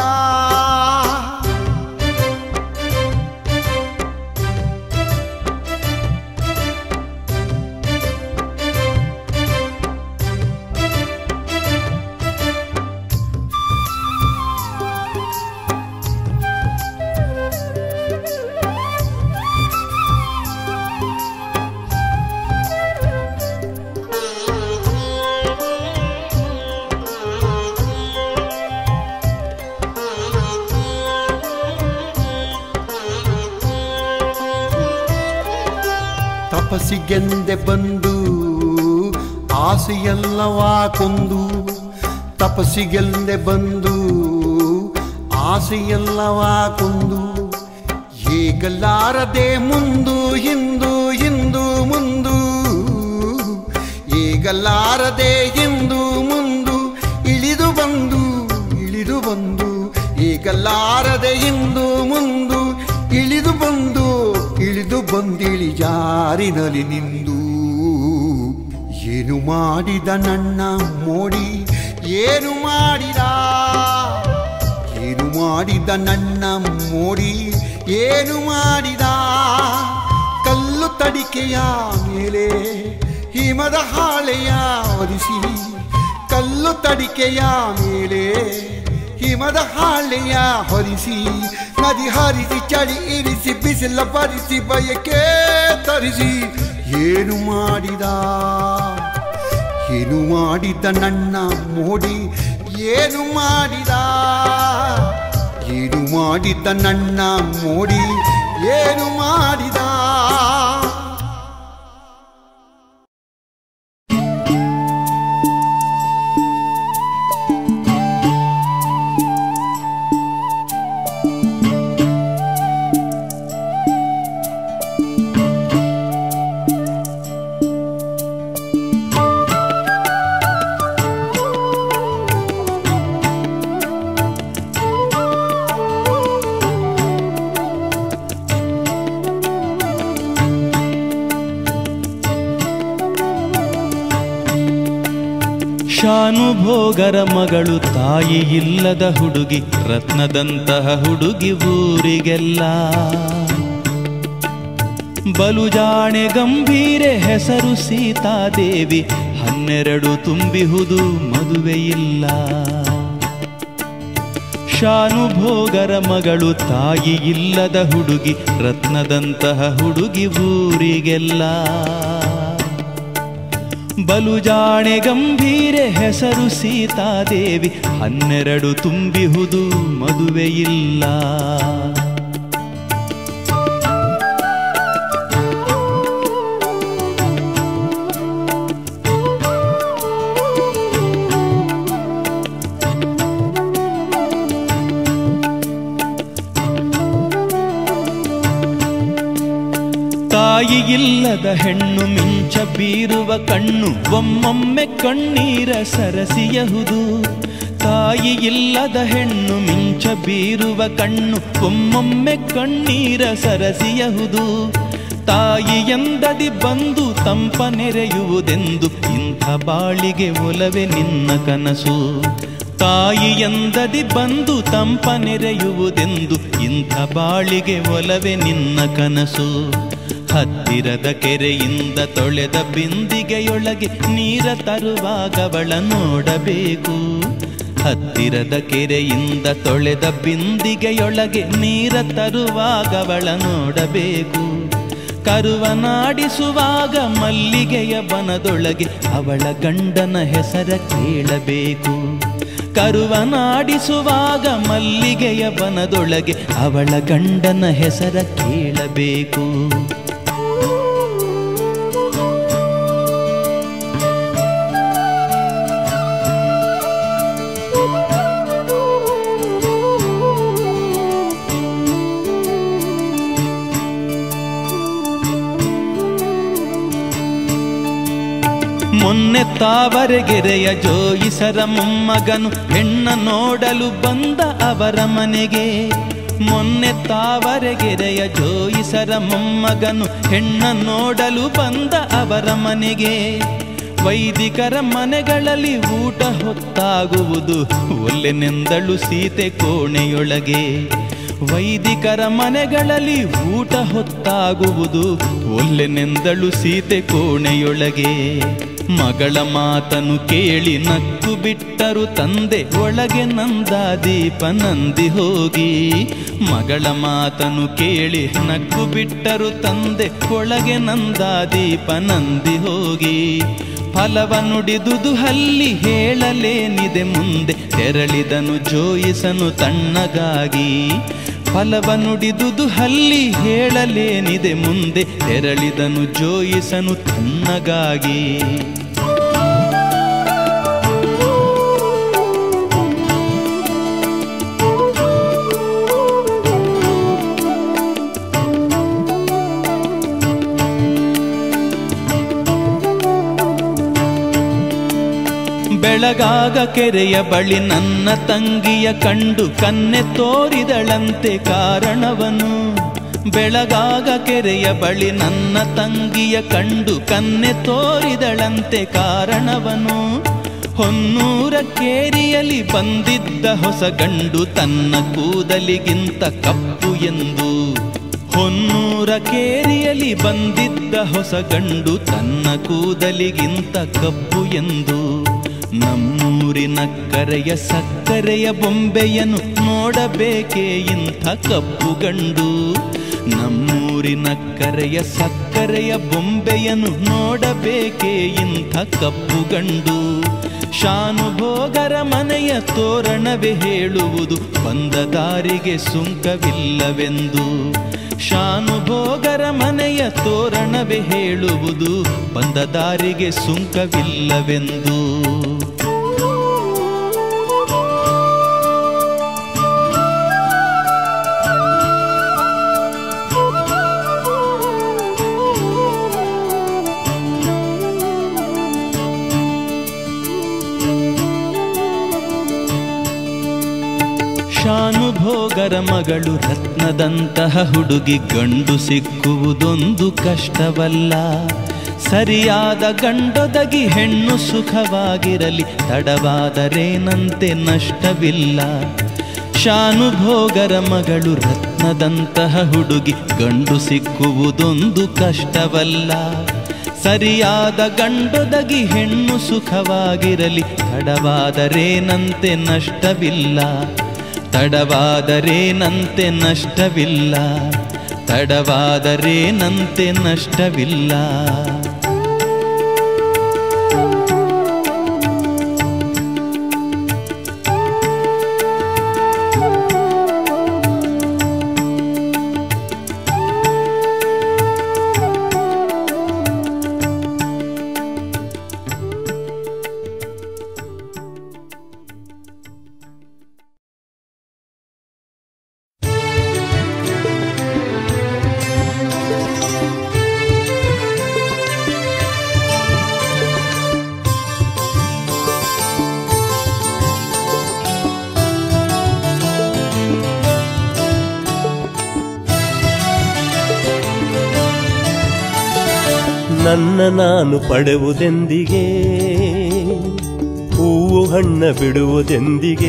ತಪಸ್ಸಿಗೆಂದೆ ಬಂದು ಆಸೆಯಲ್ಲವ ಕೊಂದು ತಪಸ್ಸಿಗೆಂದೆ ಬಂದು ಆಸೆಯಲ್ಲವ ಕೊಂದು ಏಗಲಾರದೆ ಮುಂದು ಹಿಂದು ಹಿಂದು ಮುಂದು ಏಗಲಾರದೆ ಹಿಂದು ಮುಂದು ಇಳಿದು ಬಂದು ಇಳಿದು ಬಂದು ಏಗಲಾರದೆ ಹಿಂದು ಮುಂದು ಇಳಿದು ಬಂದು ಇಳಿದು ಬಂದಿಳಿ ಜಾರಿನಲ್ಲಿ ನಿಂದು ಏನು ಮಾಡಿದ ನನ್ನ ಮೋಡಿ ಏನು ಮಾಡಿದ ಏನು ಮಾಡಿದ ನನ್ನ ಮೋಡಿ ಏನು ಮಾಡಿದ ಕಲ್ಲು ತಡಿಕೆಯ ಮೇಲೆ ಹಿಮದ ಹಾಳೆಯ ಒದಿಸಿ ಕಲ್ಲು ತಡಿಕೆಯ ಮೇಲೆ ಹಿಮದ ಹಾಳೆಯ ಹೊರಿಸಿ ನದಿ ಹರಿಸಿ ಚಳಿ ಇರಿಸಿ ಬಿಸಿಲ ಬರಿಸಿ ಬಯಕೆ ತರಿಸಿ ಏನು ಮಾಡಿದ ಏನು ಮಾಡಿದ ನನ್ನ ಮೋಡಿ ಏನು ಮಾಡಿದ ಏನು ಮಾಡಿದ ನನ್ನ ಮೋಡಿ ಏನು ಮಾಡಿದ ಶಾನುಭೋಗರ ಮಗಳು ತಾಯಿ ಇಲ್ಲದ ಹುಡುಗಿ ರತ್ನದಂತಹ ಹುಡುಗಿ ಊರಿಗೆಲ್ಲ ಬಲುಜಾಣೆ ಗಂಭೀರೆ ಹೆಸರು ಸೀತಾದೇವಿ ಹನ್ನೆರಡು ತುಂಬಿಹುದು ಮದುವೆಯಿಲ್ಲ ಶಾನುಭೋಗರ ಮಗಳು ತಾಯಿ ಇಲ್ಲದ ಹುಡುಗಿ ರತ್ನದಂತಹ ಹುಡುಗಿ ಊರಿಗೆಲ್ಲ ಬಲುಜಾಣೆ ಗಂಭೀರೆ ಹೆಸರು ಸೀತಾದೇವಿ ಹನ್ನೆರಡು ತುಂಬಿಹುದು ಮದುವೆಯಿಲ್ಲ ತಾಯಿ ಇಲ್ಲದ ಹೆಣ್ಣು ಮಿಂಚ ಬೀರುವ ಕಣ್ಣು ಒಮ್ಮೊಮ್ಮೆ ಕಣ್ಣೀರ ಸರಸಿಯಹುದು ತಾಯಿ ಇಲ್ಲದ ಹೆಣ್ಣು ಮಿಂಚ ಬೀರುವ ಕಣ್ಣು ಒಮ್ಮೊಮ್ಮೆ ಕಣ್ಣೀರ ಸರಸಿಯಹುದು ತಾಯಿ ಎಂದದಿ ಬಂದು ತಂಪ ನೆರೆಯುವುದೆಂದು ಇಂಥ ಬಾಳಿಗೆ ಒಲವೆ ನಿನ್ನ ಕನಸು ತಾಯಿ ಎಂದದಿ ಬಂದು ತಂಪ ನೆರೆಯುವುದೆಂದು ಇಂಥ ಬಾಳಿಗೆ ಒಲವೆ ನಿನ್ನ ಕನಸು ಹತ್ತಿರದ ಕೆರೆಯಿಂದ ತೊಳೆದ ಬಿಂದಿಗೆಯೊಳಗೆ ನೀರ ತರುವಾಗವಳ ನೋಡಬೇಕು ಹತ್ತಿರದ ಕೆರೆಯಿಂದ ತೊಳೆದ ಬಿಂದಿಗೆಯೊಳಗೆ ನೀರ ತರುವಾಗವಳ ನೋಡಬೇಕು ಕರುವನಾಡಿಸುವಾಗ ಮಲ್ಲಿಗೆಯ ಬನದೊಳಗೆ ಅವಳ ಗಂಡನ ಹೆಸರ ಕೇಳಬೇಕು ಕರುವನಾಡಿಸುವಾಗ ಮಲ್ಲಿಗೆಯ ಬನದೊಳಗೆ ಅವಳ ಗಂಡನ ಹೆಸರ ಕೇಳಬೇಕು ಮೊನ್ನೆ ತಾವರೆಗೆರೆಯ ಜೋಯಿಸರ ಮೊಮ್ಮಗನು ಹೆಣ್ಣ ನೋಡಲು ಬಂದ ಅವರ ಮನೆಗೆ ಮೊನ್ನೆ ತಾವರೆಗೆರೆಯ ಜೋಯಿಸರ ಮೊಮ್ಮಗನು ಹೆಣ್ಣ ನೋಡಲು ಬಂದ ಅವರ ಮನೆಗೆ ವೈದಿಕರ ಮನೆಗಳಲ್ಲಿ ಊಟ ಹೊತ್ತಾಗುವುದು ಒಲ್ಲೆನೆಂದಳು ಸೀತೆ ಕೋಣೆಯೊಳಗೆ ವೈದಿಕರ ಮನೆಗಳಲ್ಲಿ ಊಟ ಹೊತ್ತಾಗುವುದು ಒಲ್ಲೆನೆಂದಳು ಸೀತೆ ಕೋಣೆಯೊಳಗೆ ಮಗಳ ಮಾತನು ಕೇಳಿ ನಕ್ಕು ಬಿಟ್ಟರು ತಂದೆ ಒಳಗೆ ನಂದಾದೀಪ ನಂದಿ ಹೋಗಿ ಮಗಳ ಮಾತನು ಕೇಳಿ ನಕ್ಕು ಬಿಟ್ಟರು ತಂದೆ ಒಳಗೆ ನಂದಾದೀಪ ನಂದಿ ಹೋಗಿ ಫಲವ ನುಡಿದುದು ಹಲ್ಲಿ ಹೇಳಲೇನಿದೆ ಮುಂದೆ ತೆರಳಿದನು ಜೋಯಿಸನು ತಣ್ಣಗಾಗಿ ಫಲವ ನುಡಿದುದು ಹಲ್ಲಿ ಹೇಳಲೇನಿದೆ ಮುಂದೆ ತೆರಳಿದನು ಜೋಯಿಸನು ತನ್ನಗಾಗಿ ಬೆಳಗಾಗ ಕೆರೆಯ ಬಳಿ ನನ್ನ ತಂಗಿಯ ಕಂಡು ಕನ್ನೆ ತೋರಿದಳಂತೆ ಕಾರಣವನು ಬೆಳಗಾಗ ಕೆರೆಯ ಬಳಿ ನನ್ನ ತಂಗಿಯ ಕಂಡು ಕನ್ನೆ ತೋರಿದಳಂತೆ ಕಾರಣವನು ಹೊನ್ನೂರ ಕೇರಿಯಲ್ಲಿ ಬಂದಿದ್ದ ಹೊಸ ಗಂಡು ತನ್ನ ಕೂದಲಿಗಿಂತ ಕಪ್ಪು ಎಂದು ಹೊನ್ನೂರ ಕೇರಿಯಲ್ಲಿ ಬಂದಿದ್ದ ಹೊಸ ಗಂಡು ತನ್ನ ಕೂದಲಿಗಿಂತ ಕಪ್ಪು ಎಂದು ನಮ್ಮೂರಿನ ಕರೆಯ ಸಕ್ಕರೆಯ ಬೊಂಬೆಯನ್ನು ನೋಡಬೇಕೇ ಇಂಥ ಕಪ್ಪು ಗಂಡು ನಮ್ಮೂರಿನ ಕರೆಯ ಸಕ್ಕರೆಯ ಬೊಂಬೆಯನ್ನು ನೋಡಬೇಕೇ ಇಂಥ ಕಪ್ಪು ಗಂಡು ಶಾನುಭೋಗರ ಮನೆಯ ತೋರಣವೇ ಹೇಳುವುದು ಬಂದ ದಾರಿಗೆ ಸುಂಕವಿಲ್ಲವೆಂದು ಶಾನುಭೋಗರ ಮನೆಯ ತೋರಣವೇ ಹೇಳುವುದು ಬಂದ ದಾರಿಗೆ ಸುಂಕವಿಲ್ಲವೆಂದು ಶಾನುಭೋಗರ ಮಗಳು ರತ್ನದಂತಹ ಹುಡುಗಿ ಗಂಡು ಸಿಕ್ಕುವುದೊಂದು ಕಷ್ಟವಲ್ಲ ಸರಿಯಾದ ಗಂಡೊದಗಿ ಹೆಣ್ಣು ಸುಖವಾಗಿರಲಿ ತಡವಾದರೇನಂತೆ ನಷ್ಟವಿಲ್ಲ ಶಾನುಭೋಗರ ಮಗಳು ರತ್ನದಂತಹ ಹುಡುಗಿ ಗಂಡು ಸಿಕ್ಕುವುದೊಂದು ಕಷ್ಟವಲ್ಲ ಸರಿಯಾದ ಗಂಡೊದಗಿ ಹೆಣ್ಣು ಸುಖವಾಗಿರಲಿ ತಡವಾದರೇನಂತೆ ನಷ್ಟವಿಲ್ಲ ತಡವಾದರೇನಂತೆ ನಷ್ಟವಿಲ್ಲ ತಡವಾದರೇನಂತೆ ನಷ್ಟವಿಲ್ಲ ನನ್ನ ನಾನು ಪಡೆವುದೆಂದಿಗೆ ಹೂವು ಹಣ್ಣ ಬಿಡುವುದೆಂದಿಗೆ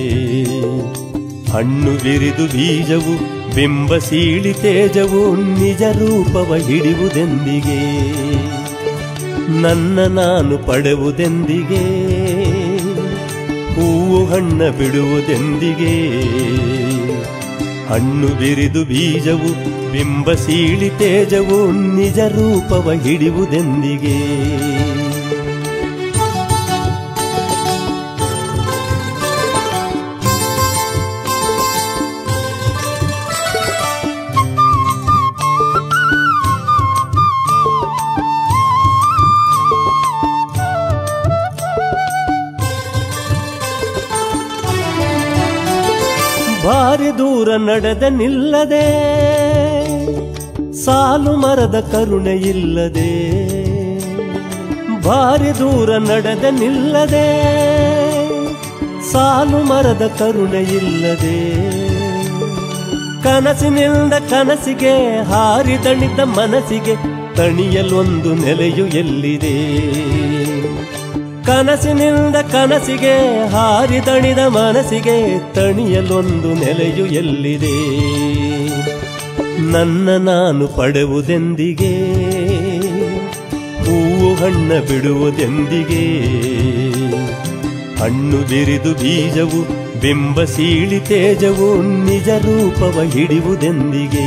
ಹಣ್ಣು ಬಿರಿದು ಬೀಜವು ಬಿಂಬ ಸೀಳಿ ತೇಜವು ನಿಜ ರೂಪವ ಹಿಡಿಯುವುದೆಂದಿಗೆ ನನ್ನ ನಾನು ಪಡೆವುದೆಂದಿಗೆ ಹೂವು ಹಣ್ಣ ಬಿಡುವುದೆಂದಿಗೆ ಹಣ್ಣು ಬಿರಿದು ಬೀಜವು ಬಿಂಬ ಸೀಳಿ ತೇಜವು ನಿಜ ರೂಪವ ಹಿಡಿಯುವುದೆಂದಿಗೆ ಭಾರಿ ದೂರ ನಡೆದ ನಿಲ್ಲದೆ ಸಾಲು ಮರದ ಕರುಣೆ ಇಲ್ಲದೆ ಭಾರಿ ದೂರ ನಡೆದ ನಿಲ್ಲದೆ ಸಾಲು ಮರದ ಕರುಣೆ ಇಲ್ಲದೆ ಕನಸಿನಿಂದ ಕನಸಿಗೆ ಹಾರಿದಣಿದ ಮನಸ್ಸಿಗೆ ತಣಿಯಲೊಂದು ನೆಲೆಯು ಎಲ್ಲಿದೆ ಕನಸಿನಿಂದ ಕನಸಿಗೆ ಹಾರಿದಣಿದ ಮನಸ್ಸಿಗೆ ತಣಿಯಲೊಂದು ನೆಲೆಯು ಎಲ್ಲಿದೆ ನನ್ನ ನಾನು ಪಡೆವುದೆಂದಿಗೆ ಹೂವು ಹಣ್ಣ ಬಿಡುವುದೆಂದಿಗೆ ಹಣ್ಣು ಬಿರಿದು ಬೀಜವು ಬಿಂಬ ಸೀಳಿ ತೇಜವು ನಿಜ ರೂಪವ ಹಿಡಿಯುವುದೆಂದಿಗೆ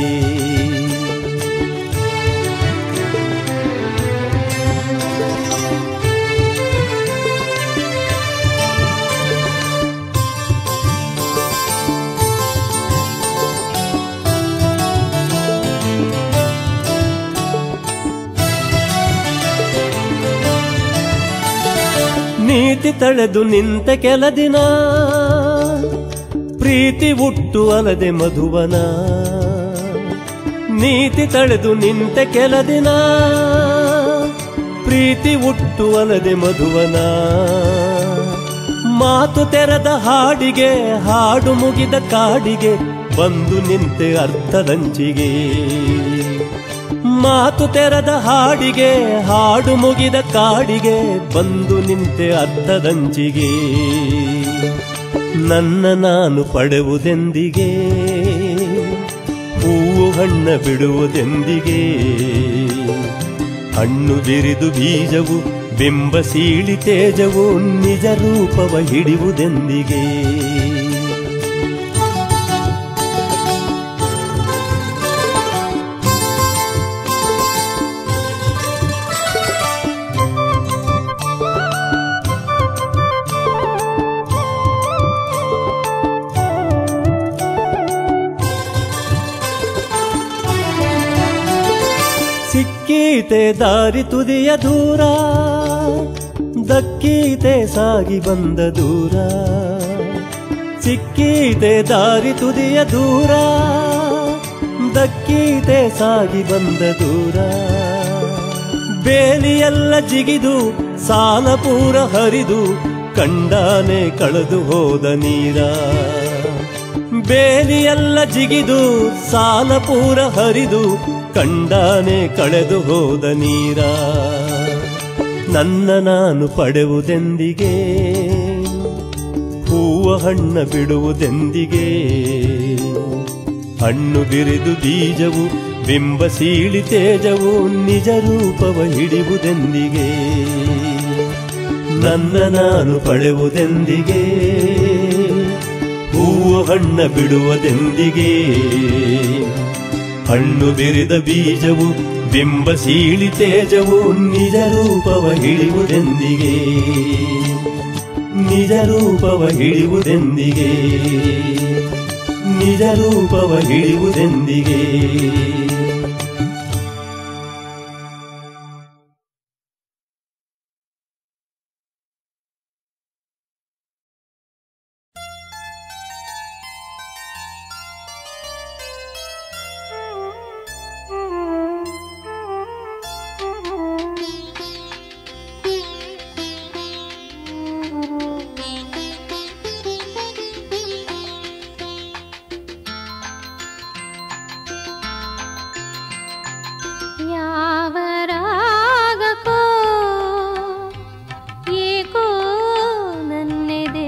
ನೀತಿ ತಳೆದು ನಿಂತ ಕೆಲ ದಿನ ಪ್ರೀತಿ ಹುಟ್ಟು ಅಲದೆ ಮಧುವನ ನೀತಿ ತಳೆದು ನಿಂತ ಕೆಲ ದಿನ ಪ್ರೀತಿ ಹುಟ್ಟು ಅಲದೆ ಮಧುವನ ಮಾತು ತೆರೆದ ಹಾಡಿಗೆ ಹಾಡು ಮುಗಿದ ಕಾಡಿಗೆ ಬಂದು ನಿಂತೆ ಅರ್ಥದಂಚಿಗೆ ಮಾತು ತೆರೆದ ಹಾಡಿಗೆ ಹಾಡು ಮುಗಿದ ಕಾಡಿಗೆ ಬಂದು ನಿಂತೆ ಅರ್ಥದಂಚಿಗೆ ನನ್ನ ನಾನು ಪಡೆವುದೆಂದಿಗೆ ಹೂವು ಹಣ್ಣ ಬಿಡುವುದೆಂದಿಗೆ ಹಣ್ಣು ಬಿರಿದು ಬೀಜವು ಬಿಂಬ ಸೀಳಿ ತೇಜವು ನಿಜ ರೂಪವ ಹಿಡಿಯುವುದೆಂದಿಗೆ ಸಿಕ್ಕೀತೆ ದಾರಿ ತುದಿಯ ದೂರ ದಕ್ಕೀತೆ ಸಾಗಿ ಬಂದ ದೂರ ಸಿಕ್ಕೀತೆ ದಾರಿ ತುದಿಯ ದೂರ ದಕ್ಕೀತೆ ಸಾಗಿ ಬಂದ ದೂರ ಬೇಲಿಯೆಲ್ಲ ಜಿಗಿದು ಸಾಲ ಪೂರ ಹರಿದು ಕಂಡಾನೆ ಕಳೆದು ಹೋದ ನೀರ ಬೇಲಿಯೆಲ್ಲ ಜಿಗಿದು ಸಾಲ ಪೂರ ಹರಿದು ಕಂಡಾನೆ ಕಳೆದು ಹೋದ ನೀರ ನನ್ನ ನಾನು ಪಡೆವುದೆಂದಿಗೆ ಹೂವ ಹಣ್ಣ ಬಿಡುವುದೆಂದಿಗೆ ಹಣ್ಣು ಬಿರಿದು ಬೀಜವು ಬಿಂಬ ಸೀಳಿ ತೇಜವು ನಿಜ ರೂಪವ ಹಿಡಿಯುವುದೆಂದಿಗೆ ನನ್ನ ನಾನು ಪಡೆವುದೆಂದಿಗೆ ಹೂವು ಹಣ್ಣ ಬಿಡುವುದೆಂದಿಗೆ ಹಣ್ಣು ಬಿರಿದ ಬೀಜವು ಬಿಂಬ ಸೀಳಿ ತೇಜವು ನಿಜ ರೂಪವ ಹಿಡಿಯುವುದೆಂದಿಗೆ ನಿಜ ರೂಪವ ಹಿಡಿಯುವುದೆಂದಿಗೆ ನಿಜ ರೂಪವ ಹಿಡಿಯುವುದೆಂದಿಗೆ ಯಾವ ರಾಗಕ್ಕೋ ಏಕೋ ನನ್ನೆದೆ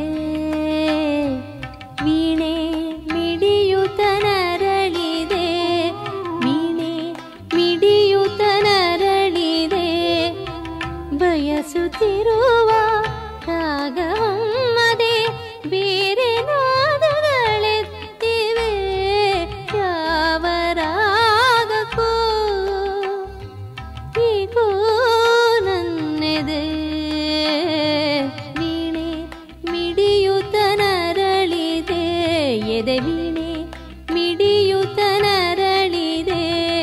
ವೀಣೆ ಮಿಡಿಯುತ ನರಳಿದೆ ವೀಣೆ ಮಿಡಿಯುತ ನರಳಿದೆ ಬಯಸುತ್ತಿರುವ ರಾಗವಮ್ಮದೆ ಬೇರೆ ನಾದಗಳೆತ್ತಿವೆ ಯಾವ ರಾಗಕ್ಕೂ ಈಗೋ ನನ್ನೆದೆ ವೀಣೆ ಮಿಡಿಯುತ ನರಳಿದೆ ಎದೆ ವೀಣೆ ಮಿಡಿಯುತ ನರಳಿದೆ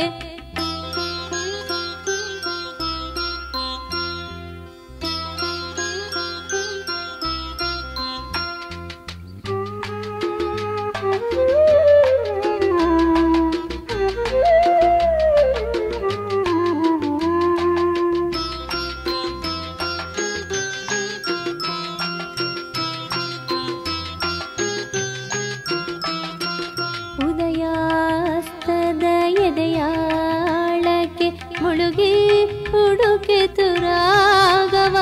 ಉದಯಾಸ್ತದ ಎದೆಯಾಳಕ್ಕೆ ಮುಳುಗಿ ಹುಡುಕೆ ತುರಾಗವ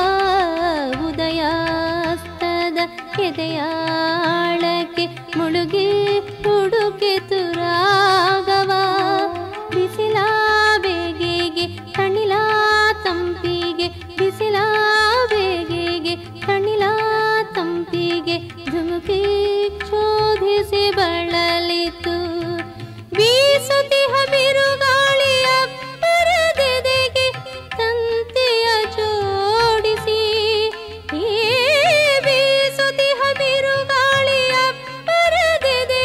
ಉದಯಾಸ್ತದ ಎದೆಯಾಳಕ್ಕೆ ಮುಳುಗಿ ಹುಡುಕೆ ತುರಾಗವ ಬಿಸಿಲ ಬೇಗೆಗೆ ಕಣಿಲ ತಂಪಿಗೆ ಬಿಸಿಲ ಬೇಗೆಗೆ ಕಣಿಲ ತಂಪಿಗೆ ಧುಮುಕಿ ಶೋಧಿಸಿ ಬಳಲಿತು ಬೀಸುತಿಹ ಬಿರುಗಾಳಿಯ ಪರದೆದೆಗೆ ತಂತಿಯ ಜೋಡಿಸಿ ಏ ಬೀಸುತಿಹ ಬಿರುಗಾಳಿಯ ಪರದೆದೆಗೆ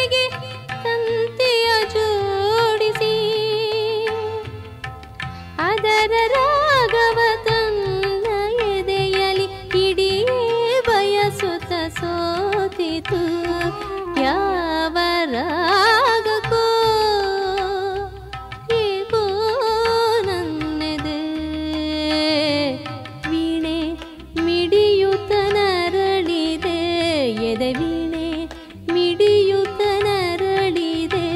ಸೋತಿತು ಯಾವ ರಾಗಕ್ಕೋ ಏಕೋ ನನ್ನೆದೆ ವೀಣೆ ಮಿಡಿಯುತ್ತ ನರಳಿದೆ ಎದೆ ವೀಣೆ ಮಿಡಿಯುತ್ತ ನರಳಿದೆ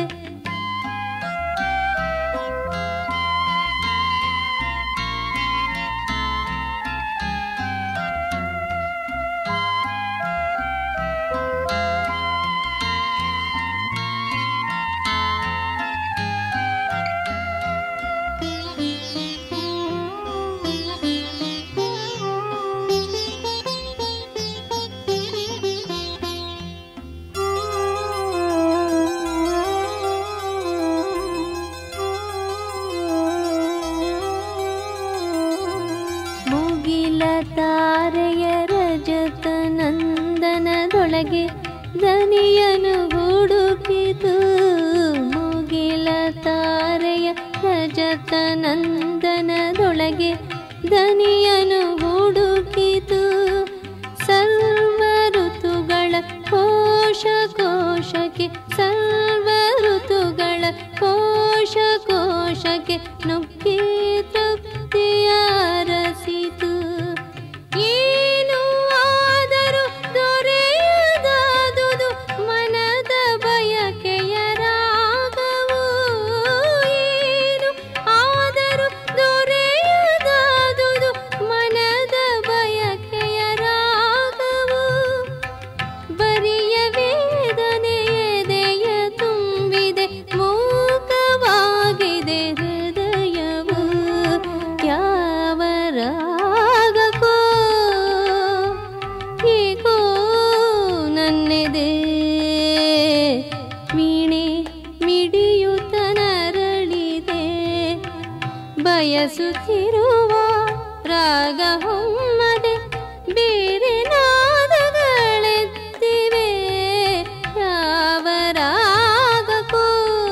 ಮುಗಿಲ ತಾರೆಯ ರಜತ ನಂದನದೊಳಗೆ ದನಿಯನು ಹುಡುಕಿತು ಮುಗಿಲ ತಾರೆಯ ರಜತ ನಂದನದೊಳಗೆ ದನಿಯನು ಹುಡುಕಿತು ಸರ್ವ ಋತುಗಳ ಕೋಶ ಕೋಶಕ್ಕೆ ಸರ್ವ ಋತುಗಳ ಕೋಶ ಕೋಶಕ್ಕೆ ನುಗ್ಗಿ ತೃಪ್ತಿಯ ರಸಿತು ಏನು ಆದರೂ ದೊರೆಯದಾದುದು ಮನದ ಬಯಕೆಯ ರಾಗವು ಏನು ಆದರೂ ದೊರೆಯದಾದುದು ಮನದ ಬಯಕೆಯ ರಾಗವು ಬರಿಯ ವೇದನೆ ಎದೆಯ ತುಂಬಿದೆ ಮೂಕವಾಗಿದೆ ಹೃದಯವು ಯಾವ ರಾಗಕ್ಕೋ ಏಕೋ ನನ್ನೆದೆ ವೀಣೆ ಮಿಡಿಯುತ್ತ ನರಳಿದೆ ಬಯಸುತ್ತಿರುವ ರಾಗ ಹೊಮ್ಮದೆ ಬೇರೆ ನಾದಗಳೆತ್ತಿವೆ ಯಾವ ರಾಗಕ್ಕೋ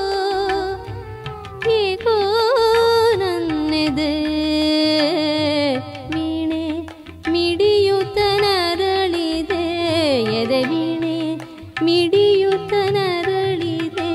ಏಕೋ ನನ್ನೆದೆ ವೀಣೆ ಮಿಡಿಯುತ್ತ ನರಳಿದೆ ಎದೆ ವೀಣೆ ಮಿಡಿಯುತ್ತ ನರಳಿದೆ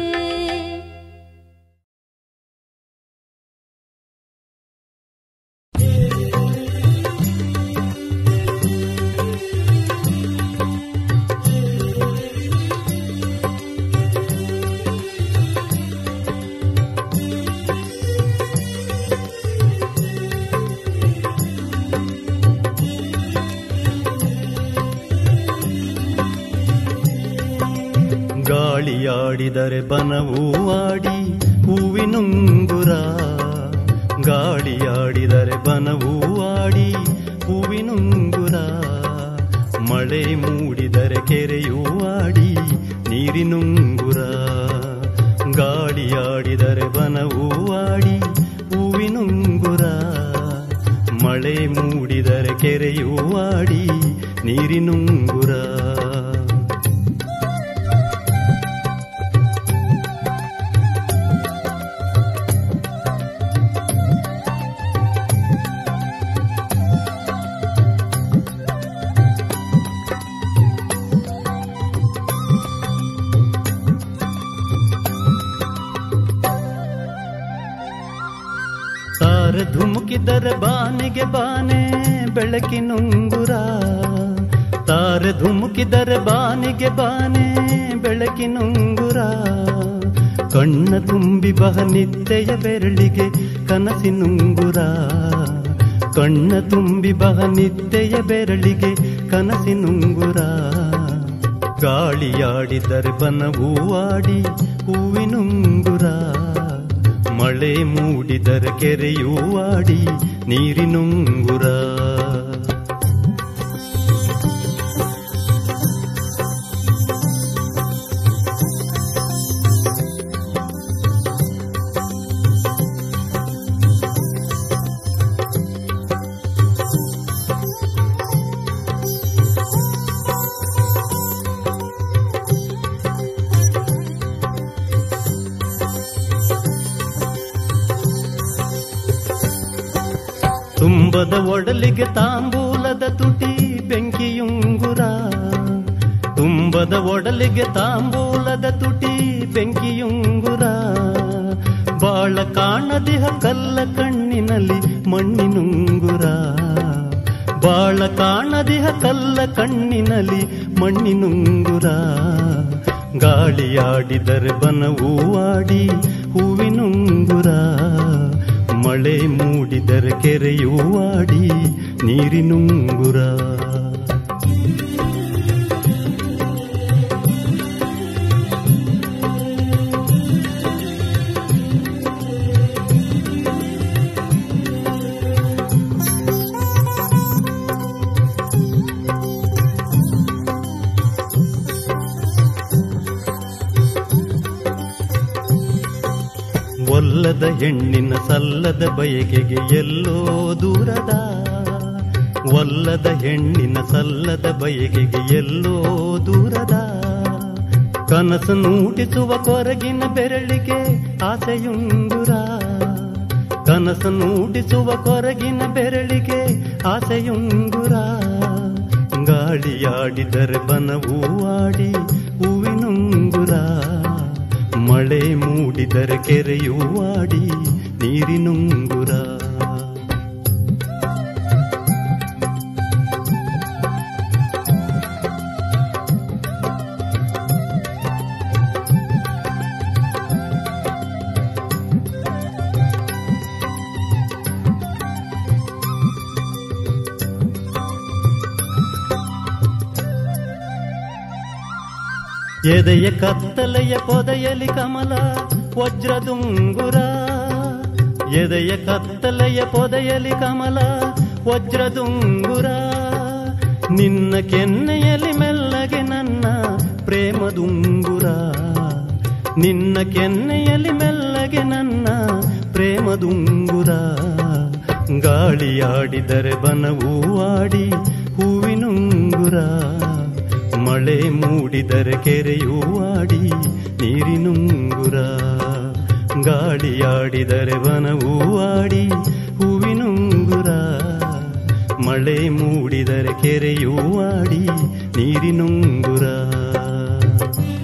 ಗಾಳಿಯಾಡಿದರೆ ಬನವೂ ಆಡಿ ಹೂವಿನುಂಗುರ ಗಾಳಿಯಾಡಿದರೆ ಬನವೂ ಆಡಿ ಹೂವಿನುಂಗುರ ಮಳೆ ಮೂಡಿದರೆ ಕೆರೆಯೂ ಆಡಿ ನೀರಿನುಂಗುರ ಗಾಳಿಯಾಡಿದರೆ ಬನವೂ ಆಡಿ ಹೂವಿನುಂಗುರ ಮಳೆ ಮೂಡಿದರೆ ಕೆರೆಯೂ ಆಡಿ ನೀರಿನುಂಗುರ ತಾರೆ ಧುಮುಕಿದರೆ ಬಾನಿಗೆ ಬಾನೆ ಬೆಳಕಿನುಂಗುರ ತಾರೆ ಧುಮುಕಿದರೆ ಬಾನಿಗೆ ಬಾನೆ ಬೆಳಕಿನುಂಗುರ ಕಣ್ಣ ತುಂಬಿ ಬಹ ನಿತ್ಯೆಯ ಬೆರಳಿಗೆ ಕನಸಿನುಂಗುರ ಕಣ್ಣ ತುಂಬಿ ಬಹ ನಿತ್ಯೆಯ ಬೆರಳಿಗೆ ಕನಸಿನುಂಗುರ ಗಾಳಿಯಾಡಿದರೆ ಬನವೂ ಆಡಿ ಹೂವಿನುಂಗುರ ಮಳೆ ಮೂಡಿದರೆ ಕೆರೆಯೂ ಆಡಿ ನೀರಿನುಂಗುರ ತುಂಬದ ಒಡಲಿಗೆ ತಾಂಬೂಲದ ತುಟಿ ಬೆಂಕಿಯುಂಗುರ ಕಂಬದ ಒಡಲಿಗೆ ತಾಂಬೂಲದ ತುಟಿ ಬೆಂಕಿಯುಂಗುರ ಬಾಳ ಕಾಣದಿಹ ಕಲ್ಲ ಕಣ್ಣಿನಲ್ಲಿ ಮಣ್ಣಿನುಂಗುರ ಬಾಳ ಕಾಣದಿಹ ಕಲ್ಲ ಕಣ್ಣಿನಲ್ಲಿ ಮಣ್ಣಿನುಂಗುರ ಗಾಳಿಯಾಡಿದರೆ ಬನವೂ ಆಡಿ ಹೂವಿನುಂಗುರ ಮಳೆ ಮೂಡಿದರೆ ಕೆರೆಯೂ ಆಡಿ ನೀರಿನುಂಗುರ ಒಲ್ಲದ ಹೆಣ್ಣಿನ ಸಲ್ಲದ ಬಯಕೆಗೆ ಎಲ್ಲೋ ದೂರದ ಒಲ್ಲದ ಹೆಣ್ಣಿನ ಸಲ್ಲದ ಬಯಕೆಗೆ ಎಲ್ಲೋ ದೂರದ ಕನಸು ನೂಟಿಸುವ ಕೊರಗಿನ ಬೆರಳಿಗೆ ಆಸೆಯುಂಗುರ ಕನಸು ನೂಟಿಸುವ ಕೊರಗಿನ ಬೆರಳಿಗೆ ಆಸೆಯುಂಗುರ ಗಾಳಿಯಾಡಿದರೆ ಬನವೂ ಆಡಿ ಹೂವಿನುಂಗುರ ಮಳೆ ಮೂಡಿದರೆ ಕೆರೆಯೂ ಆಡಿ ನೀರಿನುಂಗುರ ಎದೆಯ ಕತ್ತಲೆಯ ಪೊದೆಯಲಿ ಕಮಲ ವಜ್ರದುಂಗುರ ಎದೆಯ ಕತ್ತಲೆಯ ಪೊದೆಯಲಿ ಕಮಲ ವಜ್ರದುಂಗುರ ನಿನ್ನ ಕೆನ್ನೆಯಲ್ಲಿ ಮೆಲ್ಲಗೆ ನನ್ನ ಪ್ರೇಮದುಂಗುರ ನಿನ್ನ ಕೆನ್ನೆಯಲ್ಲಿ ಮೆಲ್ಲಗೆ ನನ್ನ ಪ್ರೇಮದುಂಗುರ ಗಾಳಿಯಾಡಿದರೆ ಬನವೂ ಆಡಿ ಹೂವಿನುಂಗುರ ಮಳೆ ಮೂಡಿದರೆ ಕೆರೆಯೂ ಆಡಿ ನೀರಿನುಂಗುರ ಗಾಳಿಯಾಡಿದರೆ ವನವೂ ಆಡಿ ಹೂವಿನುಂಗುರ ಮಳೆ ಮೂಡಿದರೆ ಕೆರೆಯೂ ಆಡಿ ನೀರಿನುಂಗುರ